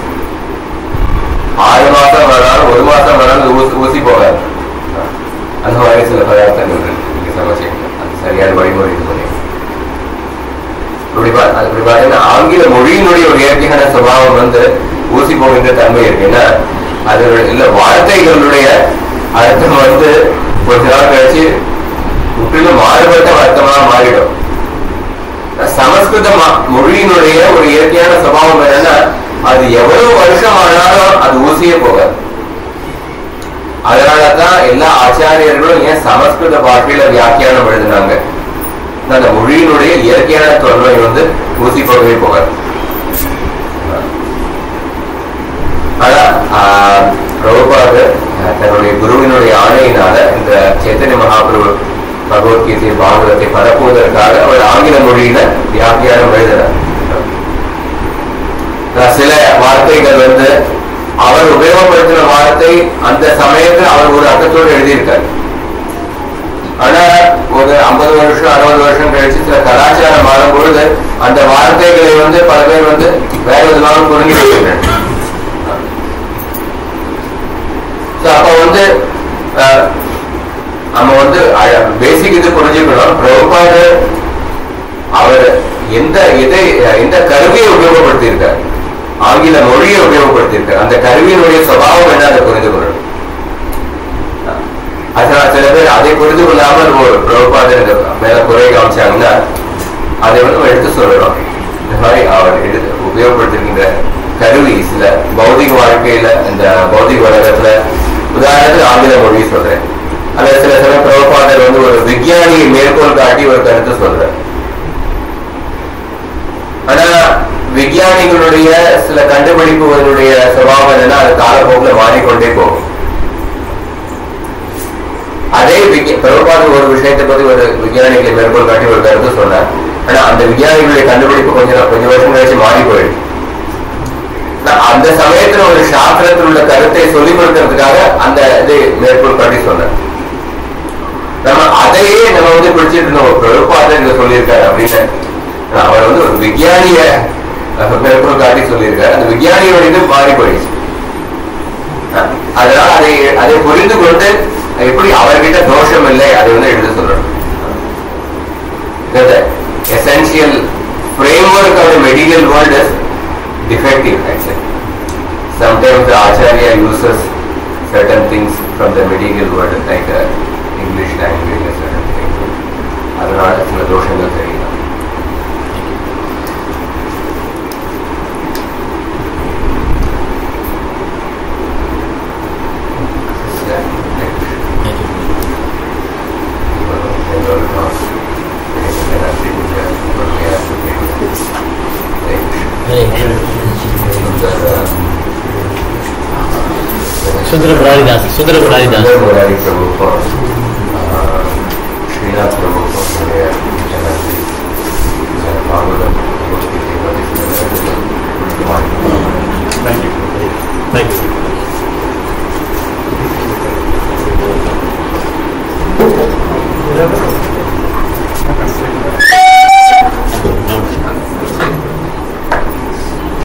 ஆறு மாசம் வராலும் ஒரு மாசம் வராலும் அது ஊசி ஊசி போகாது அந்த மாதிரி சில பதார்த்தங்கள் இருக்கு நீங்க சமைச்சீங்க அது சரியான வழிமுறை இது பண்ணி அப்படி பா- அது அப்படி பார்த்தீங்கன்னா ஆங்கில மொழியினுடைய ஒரு இயற்கையான சுபாவம் வந்து ஊசி போகின்ற தன்மை இருக்குன்னா அது இல்ல வார்த்தைகளுடைய அர்த்தம் வந்து கொஞ்ச நாள் கழிச்சு முற்றிலும் மாறுபட்ட அர்த்தமா மாறிடும் சமஸ்கிருத ம- மொழியினுடைய ஒரு இயற்கையான சுபாவம் என்னன்னா அது எவ்வளவு வருஷம் ஆனாலும் அது ஊசியே போகாது அதனாலதான் எல்லா ஆச்சாரியர்களும் ஏன் சமஸ்கிருத பாஷையில வியாக்கியானம் எழுதினாங்க அந்த மொழியினுடைய இயற்கையான தொன்மை வந்து ஊசி போகவே போகாது ஆனா ஆஹ், பிரபுபாது ஆஹ், தன்னுடைய குருவினுடைய ஆணையினால இந்த சைத்தன்ய மகாபிரபு பகவத்கீதை பாகவதத்தை பரப்புவதற்காக அவர் ஆங்கில மொழியில வியாக்கியானம் எழுதினார் ஆஹ், சில வார்த்தைகள் வந்து அவர் உபயோகப்படுத்தின வார்த்தை அந்த சமயத்தில் அவர் ஒரு அர்த்தத்தோடு எழுதியிருக்கார் ஆனா ஒரு ஐம்பது வருஷம் அறுபது வருஷம் கழிச்சு சில கலாச்சாரம் மாறும் பொழுது அந்த வார்த்தைகளை வந்து பல பேர் வந்து வேற விதமாக புரிஞ்சு வைக்கின்றனர் So, அப்ப வந்து அஹ், நம்ம வந்து பேசிக் இது புரிஞ்சுக்கணும் பிரபுபாது அவர் எந்த இதை எந்த கருவியை உபயோகப்படுத்தியிருக்கார் ஆங்கில மொழியை உபயோகப்படுத்தியிருக்கார் அந்த கருவியினுடைய சுபாவம் என்ன அதை புரிந்து கொள்ளணும் அதனால சில பேர் அதை புரிந்து கொள்ளாமல் ஒரு பிரபுபாதர் இந்த மேல குறை காமிச்சாங்கன்னா அதை வந்து நம்ம எடுத்து சொல்லணும் இந்த மாதிரி அவர் எடுத்து உபயோகப்படுத்திருக்கின்ற கருவி சில பௌதிக வாழ்க்கையில இந்த பௌதிக உலகத்துல உதாரணத்துக்கு ஆங்கில மொழி சொல்றேன் அல்லது சில சமயம் பிரபுபாதர் வந்து ஒரு விஞ்ஞானியை மேற்கோள் காட்டி ஒரு கருத்து சொல்றார் ஆனா விஞ்ஞானிகளுடைய சில கண்டுபிடிப்புகளுடைய சுபாவம் என்னன்னா அது காலப்போக்கில் மாறிக்கொண்டே போகும் அதே விஞ்ஞ- பிரபுபாத ஒரு விஷயத்தை பத்தி ஒரு விஞ்ஞானிகளை மேற்கோள் காட்டி ஒரு கருத்து சொன்னார் ஆனா அந்த விஞ்ஞானிகளுடைய கண்டுபிடிப்பு கொஞ்சம் கொஞ்சம் வருஷம் கழிச்சு மாறி போயிடுச்சு ஆனா, அந்த சமயத்துல ஒரு சாஸ்திரத்தில் உள்ள கருத்தை சொல்லிக் கொடுக்கறதுக்காக அந்த இது மேற்கோள் காட்டி சொன்னார் நம்ம அதையே நம்ம வந்து பிடிச்சிட்டு இருந்தோம் பிரபுபாதர் இதை சொல்லியிருக்காரு அப்படின்னு அவர் வந்து ஒரு விஞ்ஞானிய அஹ், மேற்கோள் காட்டி சொல்லியிருக்காரு அந்த விஞ்ஞானியோட இது மாறி போயிடுச்சு அஹ், அதனால அதை அதை புரிந்து கொண்டு எப்படி அவர்கிட்ட தோஷம் இல்லை அதை வந்து எடுத்து சொல்லணும் essential framework of the material world is defective actually. Sometimes the Acharya uses certain things from the material world like uh, English language and certain things. அதனால சில தோஷங்கள் தெரியலாம் சுந்தர முராரிதாஸ் சுந்தர முராரிதாஸ் சுந்தர முராரி பிரபுக்கும் ஆஹ், ஸ்ரீநாத் பிரபுக்கும் என்னுடைய நன்றி இந்த பாகவதம் பற்றி சொல்லுங்கள்